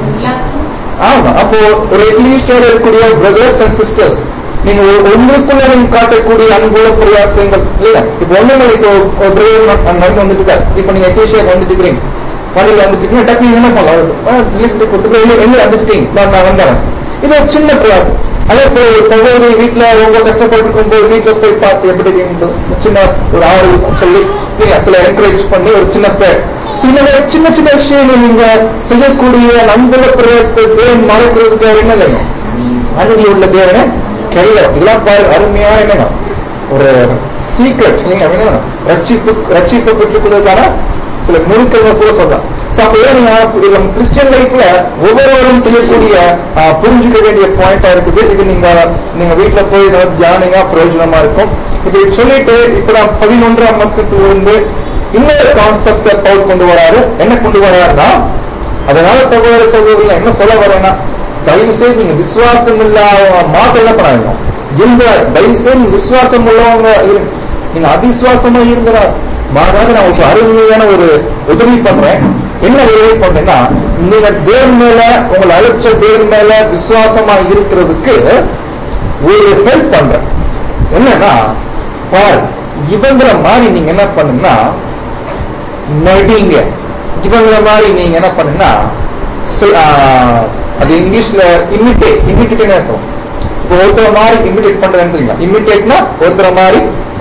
ஆமா அப்போ ஒரு எக்லிஸ்டர் இருக்கக்கூடிய பிரதர்ஸ் அண்ட் சிஸ்டர்ஸ் நீங்க ஒரு ஒன்றுக்குள்ள நீங்க காட்டக்கூடிய அன்புள்ள பிரயாசங்கள் இல்ல இப்ப ஒண்ணுங்க இப்போ ஒரு பிரதர் நடந்து வந்துட்டு இருக்காரு இப்ப நீங்க எக்லிஸ்டர் வந்துட்டு இருக்கிறீங்க வண்டியில வந்துட்டு இருக்கீங்க டக்கு நீங்க என்ன பண்ணலாம் லிஃப்ட் கொடுத்துட்டு எங்க எங்க வந்துட்டீங்க நான் நான் வந்தேன் இது ஒரு சின்ன பிரயாசம் அதே போல ஒரு சகோதரி வீட்டுல ரொம்ப கஷ்டப்பட்டு இருக்கும்போது வீட்டுல போய் பார்த்து எப்படி இருக்கீங்க சின்ன ஒரு ஆறு சொல்லி இல்லையா சில என்கரேஜ் பண்ணி ஒரு சின்ன பேர் சின்ன சின்ன சின்ன விஷயங்கள் நீங்க செய்யக்கூடிய நண்புல பிரயாசத்தை தேவன் மறைக்கிறதுக்கு வேற என்ன வேணும் அநீதி உள்ள தேவனை கிடையாது இதெல்லாம் பாரு அருமையான என்னங்க ஒரு சீக்ரெட் இல்லைங்க அப்படின்னா ரட்சிப்பு ரட்சிப்பு பெற்றுக்கொள்வதற்கான சில நுணுக்கங்கள் கூட சொல்லலாம் சோ அப்ப ஏன் நீங்க இது கிறிஸ்டியன் லைஃப்ல ஒவ்வொருவரும் செய்யக்கூடிய ஆஹ், புரிஞ்சுக்க வேண்டிய பாயிண்டா இருக்குது இது நீங்க நீங்க வீட்டுல போய் இதை வந்து தியானிங்க பிரயோஜனமா இருக்கும் இப்ப இது சொல்லிட்டு இப்ப நான் பதினொன்றாம் வருஷத்துல இருந்து இன்னொரு கான்செப்ட பவுல் கொண்டு வராரு என்ன கொண்டு வராருன்னா அதனால சகோதர சகோதரிகள் என்ன சொல்ல வரேன்னா தயவு செய்து நீங்க விசுவாசம் இல்லாத மாத்த என்ன பண்ணாதீங்க இருந்த தயவு செய்து நீங்க விசுவாசம் உள்ளவங்க இருங்க நீங்க அவிசுவாசமா இருந்தா மாறாக நான் உங்களுக்கு அருமையான ஒரு உதவி பண்றேன் என்ன உதவி பண்றேன்னா நீங்க தேவன் மேல உங்களை அழைச்ச தேவன் மேல விசுவாசமா இருக்கிறதுக்கு ஒரு ஹெல்ப் பண்றேன் என்னன்னா பாரு இவங்கள மாதிரி நீங்க என்ன பண்ணுங்கன்னா நடிங்க இவங்கள மாதிரி நீங்க என்ன பண்ணுங்கன்னா சி- ஆ, அது இங்கிலீஷ்ல இமிட்டேட் இமிட்டேட் என்ன அர்த்தம் இப்போ ஒருத்தர் மாதிரி இமிட்டேட் பண்றதுன்னு தெரியுமா இமிட்டேட்னா ஒருத்தர் மாதிரி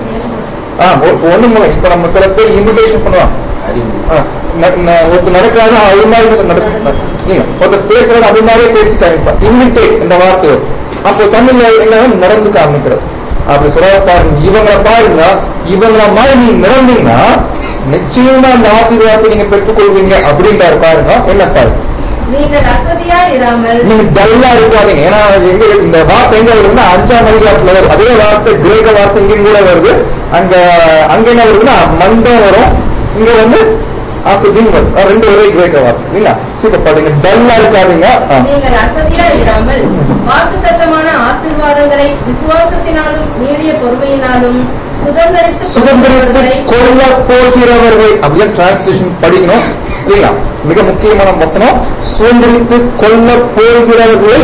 ஆ, ஒ- ஒண்ணும் இல்லை. இப்ப நம்ம சில பேர் இமிட்டேஷன் பண்ணுவாங்க அறிவு ஆ, ந- ந- ஒருத்தர் நடக்கிறாரு அது மாதிரி ஒருத்தர் நடக்க இல்ல ஒருத்தர் பேசுறது அது மாதிரியே பேசி காமிப்பார் இமிட்டேட் இந்த வார்த்தை வரும். அப்போ தமிழ்ல என்ன நடந்து காமிக்கிறது அப்படி சொல்ல பாருங்க இவங்களை பாருங்க இவங்களை மாதிரி நீங்க நடந்தீங்கன்னா நிச்சயமா அந்த ஆசீர்வாதத்தை நீங்க பெற்றுக்கொள்வீங்க அப்படின்றாரு பாருங்க என்ன பாருங்க நீங்கள் அசதியா இராமல் நீங்க டல்லா இருக்காதீங்க ஏன்னா எங்க இந்த வார்த்தை எங்க வருதுன்னா அஞ்சாம் அதிகாரத்துல வருது அதே வார்த்தை கிரேக்க வார்த்தை இங்கேயும் கூட வருது அங்க அங்க என்ன வருதுன்னா மந்தம் வரும் இங்க வந்து அசதியும் வரும் அஹ் ரெண்டு ஒரே கிரேக்க வார்த்தை இல்ல சூப்பர் பாருங்க டல்லா இருக்காதீங்க ஆ. நீங்கள் அசதியா இராமல் வாக்குத்தத்தமான ஆசீர்வாதங்களை விசுவாசத்தினாலும் நீடிய பொறுமையினாலும் சுதந்திரித்து சுதந்திரத்தை கொள்ள போகிறவர்கள் அப்படின்னு டிரான்ஸ்லேஷன் படிக்கணும் இல்லைங்களா மிக முக்கியமான வசனம் சுதந்திரித்து கொள்ள போகிறவர்களை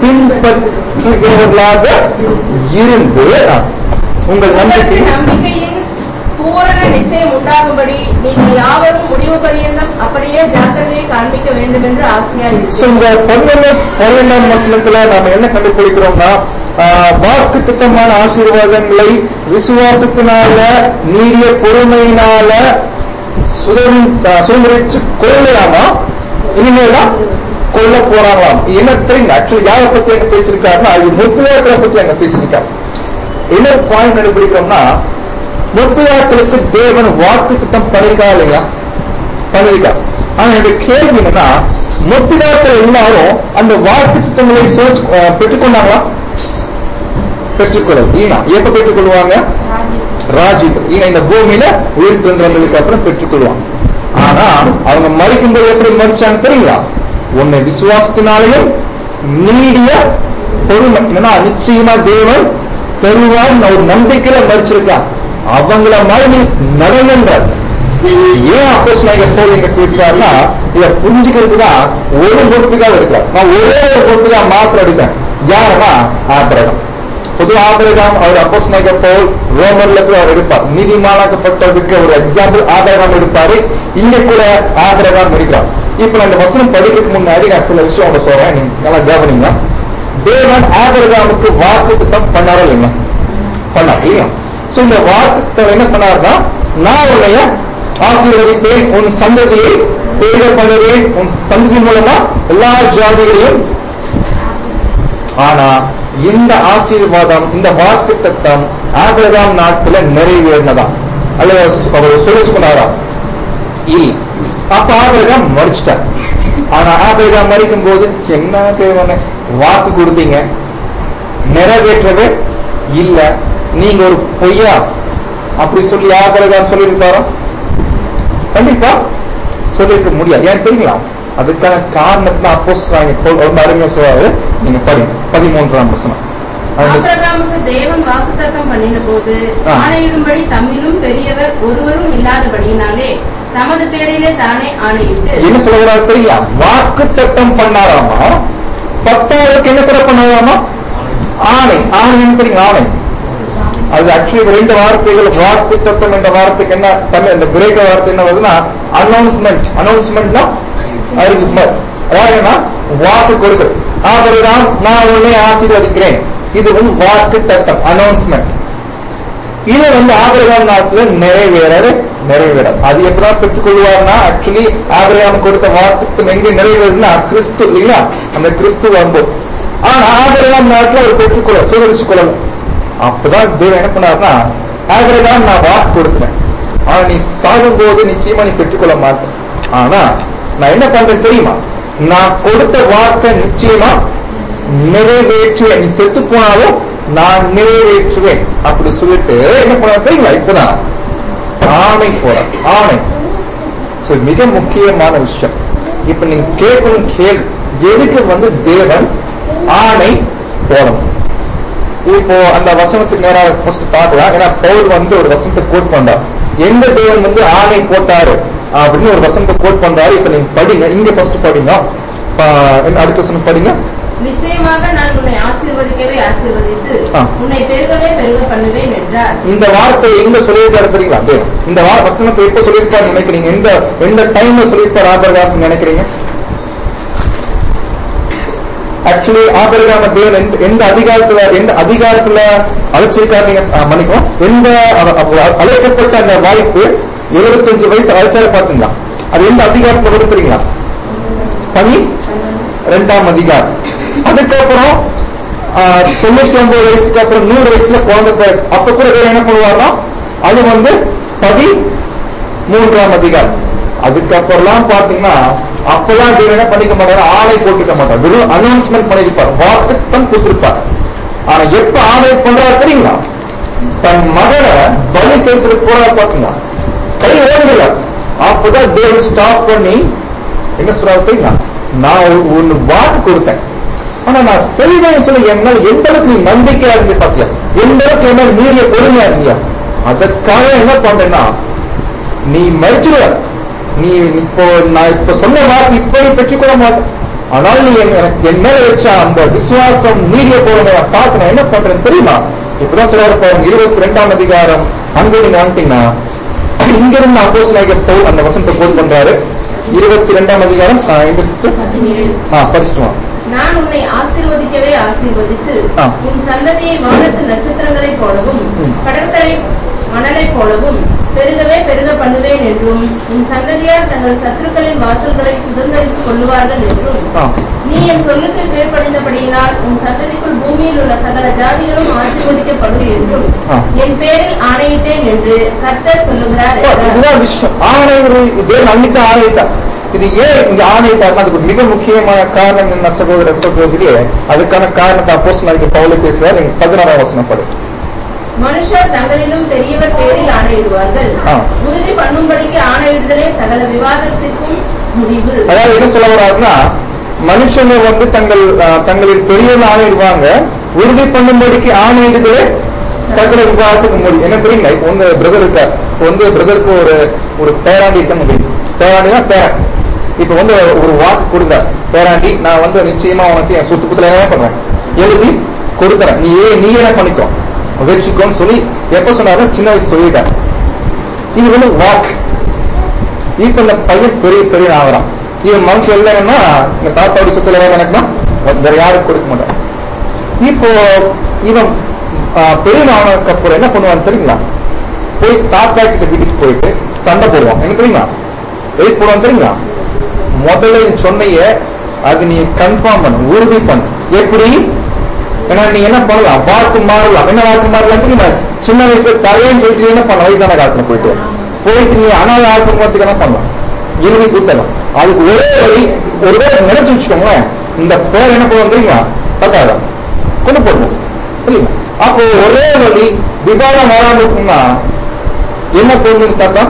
பின்பற்றுகிறவர்களாக இருந்து ஆ, உங்கள் உங்களுக்கு நம்பிக்கை நம்பிக்கையின் பூரண நிச்சயம் உண்டாகும்படி நீங்கள் யாவரும் முடிவு பரியந்தம் அப்படியே ஜாக்கிரதையை காண்பிக்க வேண்டும் என்று ஆசையா So, இருக்கிறேன் இந்த பதினொன்று பன்னிரெண்டாம் வசனத்துல நாம என்ன கண்டுபிடிக்கிறோம்னா வாக்கு திட்டமான ஆசீர்வாதங்களை விசுவாசத்தினால நீடிய பொறுமையினால சுதந்திர- ஆ, சுதந்திரிச்சு கொள்ளலாமா இனிமேலாம் கொல்ல போறாங்களாம் என்ன தெரியுங்க ஆக்சுவலி யாரை பத்தி அங்க பேசியிருக்காருன்னா இது முற்புதாக்களை பத்தி அங்க பேசியிருக்காரு என்ன பாயிண்ட் கண்டுபிடிக்கிறோம்னா முற்புதாக்களுக்கு தேவன் வாக்கு திட்டம் பண்ணிருக்கா இல்லைங்களா பண்ணிருக்கா ஆனா என்னுடைய கேள்வி என்னன்னா முற்பிதாக்கள் எல்லாரும் அந்த வாக்கு திட்டங்களை சோர்ச் பெற்றுக்கொண்டாங்களா பெற்றுக்கொள்ளல் ஈனா எப்ப பெற்றுக்கொள்வாங்க ராஜீவ் ஈனா இந்த பூமியில உயிர் திறந்ததுக்கு அப்புறம் பெற்றுக்கொள்வாங்க ஆனா அவங்க மறிக்கும்போது எப்படி மறிச்சாங்க தெரியுங்களா உன்னை விசுவாசத்தினாலையும் நீடிய பொறுமை என்னன்னா நிச்சயமா தேவன் தருவார் ஒரு நம்பிக்கையில மறிச்சிருக்கான் அவங்கள மாதிரி நீ நடங்கன்றார் ஏன் அப்போஸ் நான் போல் இங்க பேசுறாருன்னா இதை புரிஞ்சுக்கிறது தான் ஒரு பொறுப்புக்காக எடுக்கிறார் நான் ஒரே ஒரு பொறுப்புக்காக மாத்திரம் எடுக்கிறேன் யாருன்னா ஆபிரகம் பொதுவா ஆபிரகாம் அவர் அப்போஸ் போல் ரோமர்ல கூட அவர் எடுப்பார் நீதிமானாக்கப்பட்டதுக்கு ஒரு எக்ஸாம்பிள் ஆபிரகாம் எடுப்பாரு இங்க கூட ஆபிரகாம் எடுக்கிறார் இப்ப நான் இந்த வசனம் படிக்கிறதுக்கு முன்னாடி நான் சில விஷயம் உங்க சொல்றேன் நீங்க நல்லா கவனிங்க தேவன் ஆபிரகாமுக்கு வாக்கு திட்டம் பண்ணாரோ இல்லைங்களா பண்ணார் இல்லையா சோ இந்த வாக்கு என்ன பண்ணாருன்னா நான் உன்னைய ஆசீர்வதிப்பேன் உன் சந்ததியை பெருக பண்ணுவேன் உன் சந்ததி மூலமா எல்லா ஜாதிகளையும் ஆனா இந்த ஆசீர்வாதம் இந்த வாக்கு திட்டம் ஆபிரகாம் நாட்கள நிறைவேறினதாம் அல்லது அவர் சொல்லி சொன்னாரா இல்ல அப்ப ஆபிரகாம் மறிச்சிட்டார் ஆனா ஆபிரகாம் மறிக்கும் போது என்ன தேவனே வாக்கு கொடுத்தீங்க நிறைவேற்றவே இல்ல நீங்க ஒரு பொய்யா அப்படி சொல்லி ஆபிரகாம் சொல்லியிருக்காரோ கண்டிப்பா சொல்லிருக்க முடியாது ஏன் தெரியுங்களா அதுக்கான காரணத்தை அப்போஸ் ரொம்ப அருமையா சொல்றாரு நீங்க படிங்க பதிமூன்றாம் வசனம் அது ஆபிரகாமுக்கு தேவன் வாக்குத்தத்தம் பண்ணின போது ஆ. ஆணையிடும்படி தம்மிலும் பெரியவர் ஒருவரும் இல்லாதபடியினாலே தமது பேரிலே தானே ஆணையிட்டு என்ன சொல்கிறாரு தெரியுங்களா வாக்கு தத்தம் பண்ணாராமா பத்தாவதுக்கு என்ன கூட பண்ணாராமா ஆணை ஆணை என்ன தெரியுங்க ஆணை அது ஆக்சுவலி ரெண்டு வார்த்தைகள் வாக்கு தத்தம் என்ற வார்த்தைக்கு என்ன தமிழ் இந்த கிரேக்க வார்த்தை என்ன வருதுன்னா அனௌன்ஸ்மெண்ட் அனௌன்ஸ்மெண்ட்னா அறிவிப்பு அதாவது என்ன வாக்கு கொடுக்கிறது ஆபரகாம் நான் உன்னை ஆசீர்வதிக்கிறேன் இது வந்து வாக்கு தத்தம் அனௌன்ஸ்மெண்ட் இது வந்து ஆபிரகாம் நாட்டுல நிறைவேறாது நிறைவேறாது அது எப்படிதான் பெற்றுக்கொள்வார்னா ஆக்சுவலி ஆபிரகாம் கொடுத்த வாக்குத்தம் எங்க நிறைவேறுதுன்னா கிறிஸ்து இல்லைங்களா அந்த கிறிஸ்து வந்து ஆனா ஆபிரகாம் நாட்டுல அவர் பெற்றுக்கொள்ள சுதரிச்சு கொள்ளல அப்பதான் தேவன் என்ன பண்ணாருன்னா ஆபிரகாம் நான் வாக்கு கொடுக்கிறேன் ஆனா நீ சாகும் போது நிச்சயமா நீ பெற்றுக்கொள்ள மாட்டேன் ஆனா நான் என்ன பண்றேன் தெரியுமா நான் கொடுத்த வாக்கை நிச்சயமா நிறைவேற்றுவேன் நீ செத்து போனாலும் நான் நிறைவேற்றுவேன் அப்படி சொல்லிட்டு என்ன பண்ண தெரியுங்களா இப்பதான் ஆணை போற ஆணை So, மிக முக்கியமான விஷயம் இப்ப நீங்க கேட்கணும் கேள்வி எதுக்கு வந்து தேவன் ஆணை போடணும் இப்போ அந்த வசனத்துக்கு நேரா ஃபர்ஸ்ட் பார்க்கலாம் ஏன்னா பவுல் வந்து ஒரு வசனத்தை கோட் பண்றார் எந்த தேவன் வந்து ஆணை போட்டாரு அப்படின்னு ஒரு வசனத்தை கோட் பண்றாரு இப்ப நீங்க படிங்க இங்க ஃபர்ஸ்ட் படிங்க பா- என்ன அடுத்த வசனம் படிங்க நிச்சயமாக நான் உன்னை ஆசீர்வதிக்கவே ஆசீர்வதித்து ஆ. உன்னை பெருகவே பெருக பண்ணுவேன் என்றார் இந்த வார்த்தை எங்க சொல்லியிருக்காரு தெரியுங்களா தேவன் இந்த வா- வசனத்தை எப்ப சொல்லியிருக்காரு நினைக்கிறீங்க எந்த எந்த டைம்ல சொல்லியிருப்பாரு ஆபரகாம் நினைக்கிறீங்க ஆக்சுவலி ஆபரகாம தேவன் எந்த எந்த அதிகாரத்துல எந்த அதிகாரத்துல அழைச்சிருக்காருங்க மன்னிக்கும் எந்த அவ- அவ- அழைக்கப்பட்ட அந்த வாய்ப்பு 75 வயசு அழைச்சாரு பாத்தீங்களா அது எந்த அதிகாரத்துல வரும் தெரியுங்களா பனி ரெண்டாம் அதிகாரம் அதுக்கப்புறம் ஆஹ், தொண்ணூத்தி ஒன்பது வயசுக்கு அப்புறம் நூறு வயசுல குழந்தை பிறகு. அப்ப கூட வேற என்ன பண்ணுவாருன்னா அது வந்து பதி மூன்றாம் அதிகாரம் அதுக்கப்புறம்லாம் பாத்தீங்கன்னா அப்பெல்லாம் தேவன் என்ன பண்ணிக்க மாட்டாரு ஆணை போட்டுக்க மாட்டார் வெறும் அனௌன்ஸ்மெண்ட் பண்ணிருப்பார் வாக்கு தான் கொடுத்திருப்பார் ஆனா எப்ப ஆணை பண்றாரு தெரியுங்களா தன் மகனை பலி சேர்த்துட்டு போறாரு பாத்தீங்களா கை ஓடுல அப்பதான் தேவன் ஸ்டாப் பண்ணி என்ன சொல்றாரு தெரியுங்களா நான் ஒரு- ஒண்ணு வாக்கு கொடுத்தேன் ஆனா நான் செய்வேன் சொல்லி என் மேல எந்த அளவுக்கு நீ நம்பிக்கையா இருந்து பாத்தியா எந்த அளவுக்கு என் மேல மீறிய பொறுமையா இருந்தியா அதற்காக என்ன பண்றேன்னா நீ மறிச்சுடுவ நீ இப்போ நான் இப்ப சொன்ன வாக்கு இப்படி பெற்றுக்கொள்ள மாட்டேன் ஆனால் நீ என் எனக்கு- என் மேல வச்ச அந்த விசுவாசம் நீடிய பொறுமையை பார்த்து நான் என்ன பண்றேன் தெரியுமா இப்பதான் சொல்றாரு பாருங்க இருபத்தி ரெண்டாம் அதிகாரம் அங்க நீங்க வந்துட்டீங்கன்னா இங்க இருந்து அப்போஸ் பவுல் அந்த வசனத்தை போல் பண்றாரு இருபத்தி ரெண்டாம் அதிகாரம் ஆ, எங்க சிஸ்டர் பதினேழு ஆ படிச்சுட்டு வா. நான் உன்னை ஆசீர்வதிக்கவே ஆசீர்வதித்து ஆ. உன் சந்ததியை வானத்து நட்சத்திரங்களைப் போலவும் ம். கடற்கரை மணலைப் போலவும் பெருகவே பெருக பண்ணுவேன் என்றும் உன் சந்ததியார் தங்கள் சத்துருக்களின் வாசல்களை சுதந்திரித்துக் கொள்ளுவார்கள் என்றும் ஆ. நீ என் சொல்லுக்கு கீழ்ப்படிந்தபடியினால் உன் சந்ததிக்குள் பூமியில் உள்ள சகல ஜாதிகளும் ஆசீர்வதிக்கப்படும் என்றும் ஆ. என் பேரில் ஆணையிட்டேன் என்று கர்த்தர் சொல்லுகிறார் அப்ப என்றார். இதுதான் விஷயம் ஆணைகள் தேவன் அன்னைக்கு ஆணையிட்டார் இது ஏன் இங்க ஆணையிட்டார்னா அதுக்கு மிக முக்கியமான காரணம் என்ன சகோதர சகோதரியே அதுக்கான காரணத்தை அப்போஸ் நாளைக்கு பவுல பேசுறாரு நீங்க பதினாறாம் வசனம் படு மனுஷர் தங்களிலும் பெரியவர் பேரில் ஆணையிடுவார்கள் ஆ. உறுதி பண்ணும்படிக்கு ஆணையிடுதலே சகல விவாதத்திற்கும் முடிவு அதாவது என்ன சொல்ல வர்றாருன்னா மனுஷங்க வந்து தங்கள் அஹ், தங்களில் பெரியவங்க ஆணையிடுவாங்க உறுதி பண்ணும்படிக்கு ஆணையிடுதலே சகல விவாதத்துக்கு முடியும் என்ன தெரியுங்களா இப்போ வந்து பிரதர் இருக்கார் இப்போ வந்து பிரதருக்கு ஒரு ஒரு பேராண்டி இருக்க முடியும் பேராண்டினா பேரன் இப்ப வந்து ஒரு வாக்கு கொடுத்தார் பேராண்டி நான் வந்து நிச்சயமா உனக்கு என் சொத்து புத்துல என்ன பண்ணுவேன் எழுதி கொடுத்துறேன் நீ ஏ நீ என்ன பண்ணிக்கோ வச்சுக்கோன்னு சொல்லி எப்ப சொன்னாரு சின்ன வயசு சொல்லிட்டார் இது வந்து வாக்கு இப்ப இந்த பையன் பெரிய பெரிய ஆகிறான் இவன் மனசு இல்லைன்னா இந்த தாத்தாவுடைய சொத்துல எல்லாம் எனக்குன்னா வேற யாரும் கொடுக்க மாட்டான் இப்போ இவன் பெரிய ஆனதுக்கு அப்புறம் என்ன பண்ணுவான்னு தெரியுங்களா போய் தாத்தா கிட்ட வீட்டுக்கு போயிட்டு சண்டை போடுவான் என்ன தெரியுமா எதுக்கு போடுவான் தெரியுங்களா முதல்ல நீ சொன்னைய அது நீ கன்ஃபார்ம் பண்ணு உறுதி பண்ணு எப்படி ஏன்னா நீ என்ன பண்ணலாம் வாக்கு மாறலாம் என்ன வாக்கு மாறலாம் தெரியுமா சின்ன வயசுல தலையன்னு சொல்லிட்டு என்ன பண்ண வயசான காலத்துல போயிட்டு போயிட்டு நீ அனாத ஆசிரமத்துக்கு என்ன பண்ணலாம் எழுதி கொடுத்தலாம் அதுக்கு ஒரே வழி ஒருவேளை நினைச்சு வச்சுக்கோங்களேன் இந்த பேர் என்ன பண்ணுவோம் தெரியுமா பத்தாதா கொண்டு போடுவோம் புரியுமா அப்போ ஒரே வழி விவாதம் வராம இருக்குன்னா என்ன போடணும்னு பார்த்தா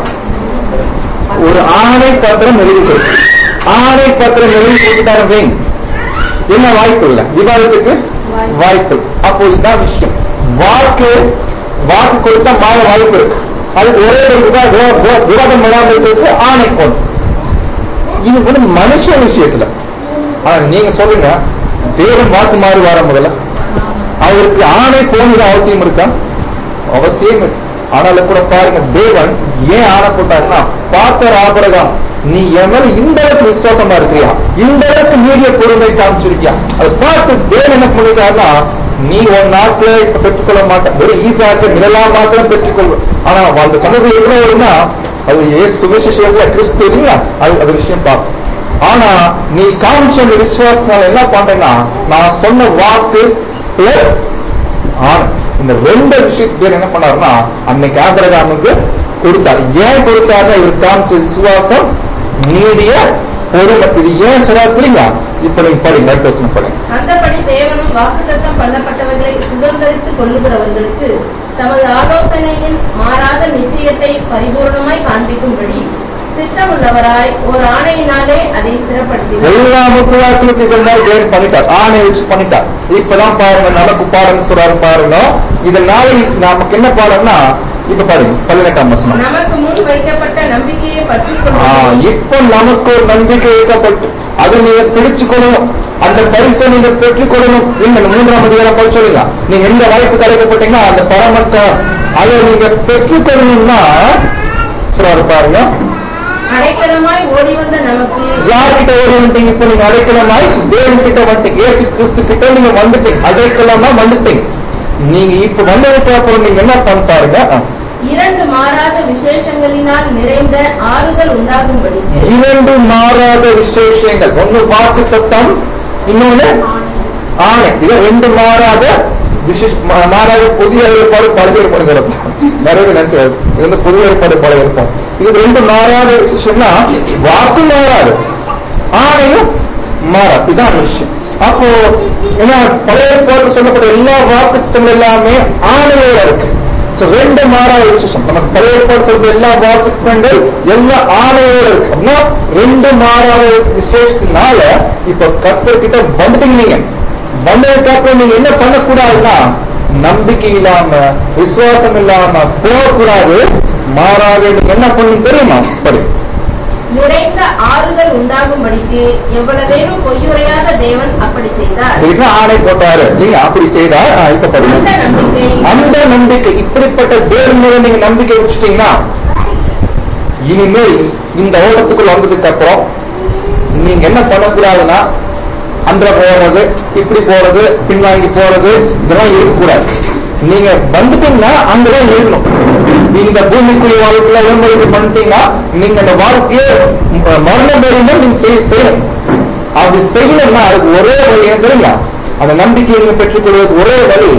ஒரு ஆணை பத்திரம் எழுதி கொடுக்கும் ஆணை பத்திரம் எழுதி கொடுத்துட்டாரு வைங்க என்ன வாய்ப்பு இல்ல விவாதத்துக்கு வாய்ப்பு இல்ல. அப்போ இதுதான் விஷயம் வாக்கு வாக்கு கொடுத்தா மாற வாய்ப்பு இருக்கு அதுக்கு ஒரே ஒரு விவா- விவா- விவா- விவாதம் இல்லாமல் இருக்கிறதுக்கு ஆணை கொண்டு இது வந்து மனுஷ விஷயத்துல ஆனா நீங்க சொல்லுங்க தேவன் வாக்கு மாறி வர முதல்ல அவருக்கு ஆணை போனது அவசியம் இருக்கா அவசியம் இருக்கு ஆனாலும் கூட பாருங்க தேவன் ஏன் ஆணை போட்டாருன்னா பார்த்தர் ஆபரகம் நீ என் மேல இந்த அளவுக்கு விசுவாசமா இருக்கிறியா இந்த அளவுக்கு மீடிய பொறுமை காமிச்சிருக்கியா அதை பார்த்து தேவன் என்ன பண்ணிருக்காருன்னா நீ உன் நாட்டுல இப்ப பெற்றுக்கொள்ள மாட்ட வெறும் ஈசாக்கு நிழலா மாத்திரம் பெற்றுக்கொள்வ ஆனா அந்த சந்ததி எவ்வளவு வரும்னா அது ஏ சுவிசேஷத்துல கிறிஸ்து இல்லைங்களா அது அது விஷயம் பார்க்கும் ஆனா நீ காமிச்ச அந்த விசுவாசனால என்ன பண்றேன்னா நான் சொன்ன வாக்கு பிளஸ் ஆண் இந்த ரெண்டு விஷயத்துக்கு பேர் என்ன பண்ணாருன்னா அன்னைக்கு ஆபரகாமுக்கு கொடுத்தார் ஏன் கொடுத்தாருன்னா இவர் காமிச்ச விசுவாசம் நீடிய பொறுமை இது ஏன் சொல்றாரு தெரியுமா இப்ப நீங்க படிங்க அடுத்த வசனம் படிங்க அந்தபடி தேவனும் வாக்குத்தத்தம் பண்ணப்பட்டவர்களை சுதந்திரித்துக் கொள்ளுகிறவர்களுக்கு தமது ஆலோசனையின் மாறாத நிச்சயத்தை பரிபூர்ணமாய் காண்பிக்கும்படி சித்தமுள்ளவராய் ஒரு ஆணையினாலே அதை ஸ்திரப்படுத்தினார் எல்லா முக்கியாக்களுக்கு இதெல்லாம் தேவன் பண்ணிட்டார் ஆணை வச்சு பண்ணிட்டார் இப்பதான் பாருங்க நமக்கு பாடம் சொல்றாரு பாருங்க இதனால நமக்கு என்ன பாடம்னா இப்ப பாருங்க பதினெட்டாம் வசனம் நமக்கு முன் வைக்கப்பட்ட நம்பிக்கையை பற்றி ஆ, இப்போ நமக்கு ஒரு நம்பிக்கை வைக்கப்பட்டு அதை நீங்க பிடிச்சுக்கொள்ளணும் அந்த பரிசை நீங்க பெற்றுக்கொள்ளணும் இல்ல மூன்றாம் அதிகாரம் படிச்சோங்க நீங்க எந்த வாய்ப்பு கிடைக்கப்பட்டீங்கன்னா அந்த பரமத்தை அதை நீங்க பெற்றுக்கொள்ளணும்னா சொல்றாரு பாருங்க அடைக்கலமாய் ஓடி வந்த நமக்கு யார்கிட்ட ஓடி வந்துட்டீங்க இப்போ நீங்க அடைக்கலமாய் தேவன் கிட்ட வந்துட்டீங்க இயேசு கிறிஸ்து கிட்ட நீங்க வந்துட்டீங்க அடைக்கலமா வந்துட்டீங்க நீங்க இப்ப வந்ததுக்கு அப்புறம் நீங்க என்ன பண்ணிட்டாருங்க ஆ. இரண்டு மாறாத விசேஷங்களினால் நிறைந்த ஆறுதல் உண்டாகும்படிக்கு இரண்டு மாறாத விசேஷங்கள் ஒன்னு வாக்கு சத்தம் இன்னொன்னு ஆணை இது ரெண்டு மாறாத விசேஷ மா- மாறாத புதிய ஏற்பாடு பழைய ஏற்பாடு சிறப்பு நிறைய நினைச்சு இது வந்து புதிய ஏற்பாடு பழைய இருப்போம் இது ரெண்டு மாறாத விசேஷம்னா வாக்கு மாறாது ஆணையும் மாறாது இதுதான் விஷயம் அப்போ ஏன்னா பழைய ஏற்பாடு சொல்லப்பட்ட எல்லா வாக்குத்தங்கள் எல்லாமே ஆணையோட இருக்கு So, ரெண்டு மாறாத விசேஷம் நமக்கு பழைய ஏற்பாடு சொல்ற எல்லா வாக்குத்தங்கள் எல்லா ஆணையோட இருக்கு அப்படின்னா ரெண்டு மாறாத விசேஷத்தினால இப்ப கத்தர்கிட்ட வந்துட்டீங்க நீங்க வந்ததுக்கு அப்புறம் நீங்க என்ன பண்ணக்கூடாதுன்னா நம்பிக்கை இல்லாம விசுவாசம் இல்லாம போகக்கூடாது மாறாத நீங்க என்ன பண்ணணும் தெரியுமா படி நிறைந்த ஆறுதல் உண்டாகும்படிக்கு எவ்வளவேனும் பொய்யுரையாத தேவன் அப்படி செய்தார் இதுக்கு ஆணை போட்டாரு நீங்க அப்படி செய்தா ஆ, இப்ப அந்த படிங்க நம்பிக்கை அந்த நம்பிக்கை இப்படிப்பட்ட தேவன் மேல நீங்க நம்பிக்கை வச்சுட்டீங்கன்னா இனிமேல் இந்த ஓட்டத்துக்குள்ள வந்ததுக்கு அப்புறம் நீங்க என்ன பண்ணக்கூடாதுன்னா அந்த போறது இப்படி போறது பின்வாங்கி போறது இதெல்லாம் இருக்கக்கூடாது நீங்க வந்துட்டீங்கன்னா அங்கதான் இருக்கணும் நீங்க இந்த பூமிக்குரிய வாழ்க்கையில விளம்பரம் பண்ணிட்டீங்கன்னா நீங்க அந்த வாழ்க்கையை ம- மரணம் வரையும் நீங்க செய்ய- செய்யணும் அப்படி செய்யணும்னா அதுக்கு ஒரே வழி என்ன தெரியுமா அந்த நம்பிக்கையை நீங்க பெற்றுக்கொள்வதற்கு ஒரே வழி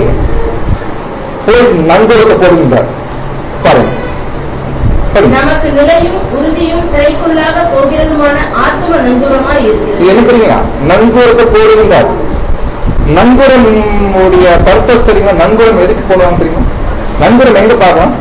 போய் நண்பருக்கு போடுகின்றார் பாருங்க பாருங்க. நமக்கு நிலையும் உறுதியும் திரைக்குள்ளாக போகிறதுமான ஆத்தும நங்கூரமாய் இது இருக்கிறது என்ன தெரியுங்களா நங்கூரத்தை போடுகின்றார் நங்கூரம் உடைய பர்பஸ் தெரியுமா நங்கூரம் எதுக்கு போடுவாங்க தெரியுமா நங்கூரம் எங்க பார்க்கலாம்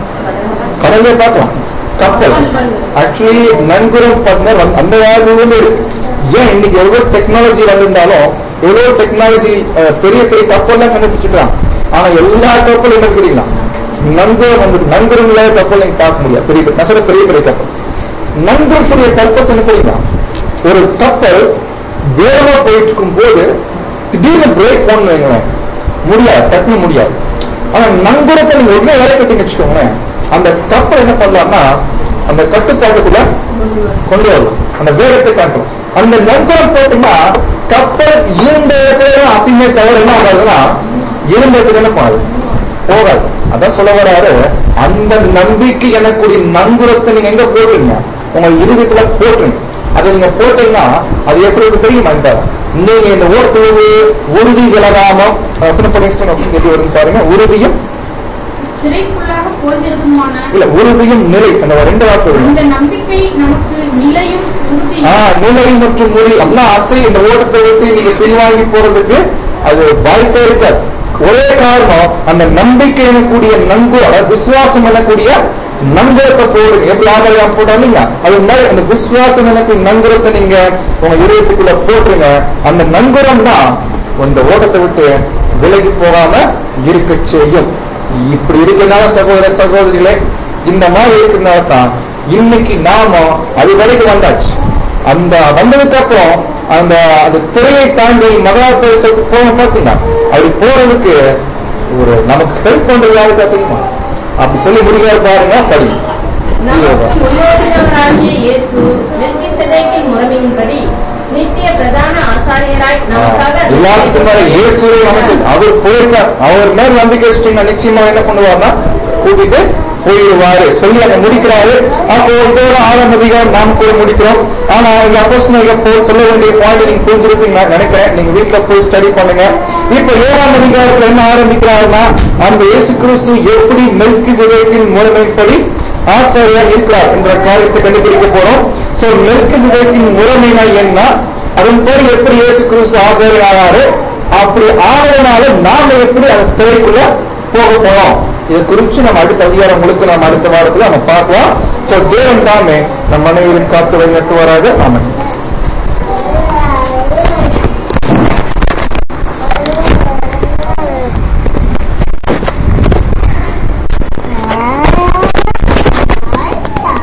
கடல்ல பார்க்கலாம் கப்பல் ஆக்சுவலி நன்குரம் பார்த்தா அந்த காலத்துல இருக்கு ஏன் இன்னைக்கு எவ்வளவு டெக்னாலஜி வந்திருந்தாலும் எவ்வளவு டெக்னாலஜி பெரிய பெரிய கப்பல்லாம் கண்டுபிடிச்சிருக்காங்க ஆனா எல்லா கப்பலும் என்ன தெரியுங்களா நன்குரம் வந்து நன்குரம் இல்லாத கப்பல் நீங்க பார்க்க முடியாது பெரிய பெரிய- நான் சொல்ற பெரிய பெரிய கப்பல் நன்குரத்துடைய பர்பஸ் என்ன தெரியுமா ஒரு கப்பல் வேகமா போயிட்டு இருக்கும் போது திடீர்னு பிரேக் பண்ணு வைங்களேன் முடியாது டக்குனு முடியாது ஆனா நங்குரத்தை நீங்க உடனே வேலை கட்டிங்க வச்சுக்கோங்களேன் அந்த கப்பல் என்ன பண்ணலாம்னா அந்த கட்டுப்பாட்டுக்குள்ள கொண்டு வரலாம் அந்த வேகத்தை காட்டும் அந்த நங்குரம் போட்டீங்கன்னா கப்பல் இருந்த இடத்துல தான் அசிங்கமே தவிர என்ன ஆகாதுன்னா இருந்த இடத்துல என்ன பண்ணாது போகாது அதான் சொல்ல வராரு அந்த நம்பிக்கை எனக்கூடிய நங்குரத்தை நீங்க எங்க போடுறீங்க உங்க இருதயத்துல போட்டுருங்க அதை நீங்க போட்டீங்கன்னா அது எப்படி இருக்கு தெரியுமா இந்த நீங்க இந்த ஓட்டுவது உறுதி விலகாம வசனப்படி வசனம் எப்படி வருது பாருங்க உறுதியும் சிறைக்குள்ளாக போகிறதுமான இல்ல உறுதியும் நிலை அந்த ரெண்டு வார்த்தை வருது அந்த நம்பிக்கை நமக்கு நிலையும் ஆ, உறுதியும் நிலை மற்றும் மொழி எல்லாம் அசை இந்த ஓட்டத்தை விட்டு நீங்க பின்வாங்கி போறதுக்கு அது வாய்ப்பே இருக்காது ஒரே காரணம் அந்த நம்பிக்கை எனக்கூடிய நன்கு அதாவது விசுவாசம் எனக்கூடிய நங்குரத்தை போடுங்க எப்படி ஆதாயம் போட்டாலும் அது மாதிரி அந்த விசுவாசம் எனக்கு நங்குரத்தை நீங்க உங்க இதயத்துக்குள்ள போட்டுருங்க அந்த நங்குரம் தான் இந்த ஓட்டத்தை விட்டு விலகி போகாம இருக்க செய்யும் இப்படி இருக்கிறனால சகோதர சகோதரிகளே இந்த மாதிரி இருக்கிறனால தான் இன்னைக்கு நாம அது வரைக்கும் வந்தாச்சு அந்த வந்ததுக்கு அப்புறம் அந்த அந்த திரையை தாண்டி மகா பேசுறதுக்கு போக பார்த்தீங்கன்னா அது போறதுக்கு ஒரு நமக்கு ஹெல்ப் பண்றது யாரு பார்த்தீங்கன்னா அப்படி சொல்லி முடியாது பாருங்க சரி நமக்கு முன்னோடினவராகிய இயேசு மெல்கிசேதேக்கின் முறைமையின்படி நித்திய பிரதான ஆசாரியராய் நமக்காக எல்லாத்துக்கும் மேல இயேசுவே நமக்கு அவர் போயிருக்கார் அவர் மேல் நம்பிக்கை வச்சுட்டீங்கன்னா நிச்சயமா என்ன பண்ணுவார்னா கூட்டிட்டு போயிடுவாரு சொல்லி அதை முடிக்கிறாரு அப்போ இதோட ஆறாம் அதிகாரம் நாம் கூட முடிக்கிறோம் ஆனா இந்த அப்போஸ்தலர்கள் போல் சொல்ல வேண்டிய பாயிண்ட் நீங்க புரிஞ்சிருப்பீங்க நான் நினைக்கிறேன் நீங்க வீட்டுல போய் ஸ்டடி பண்ணுங்க இப்ப ஏழாம் அதிகாரத்துல என்ன ஆரம்பிக்கிறாருன்னா அந்த இயேசு கிறிஸ்து எப்படி மெல்கி முறைமைப்படி ஆசிரியர் இருக்கிறார் என்ற காரியத்தை கண்டுபிடிக்க போறோம் சோ மெல்கிசேதேக்கின் முறைமைனா என்ன அதன் பேர் எப்படி இயேசு கிறிஸ்து ஆசிரியர் ஆனாரு அப்படி ஆனதுனால நாம எப்படி அந்த திரைக்குள்ள போக போறோம் இதை குறித்து நம்ம அடுத்த அதிகாரம் முழுக்க நம்ம அடுத்த வாரத்துல நம்ம பார்க்கலாம் சோ தேவன் தாமே நம் மனைவியின் காத்து வழி நட்டுவாராக ஆமென்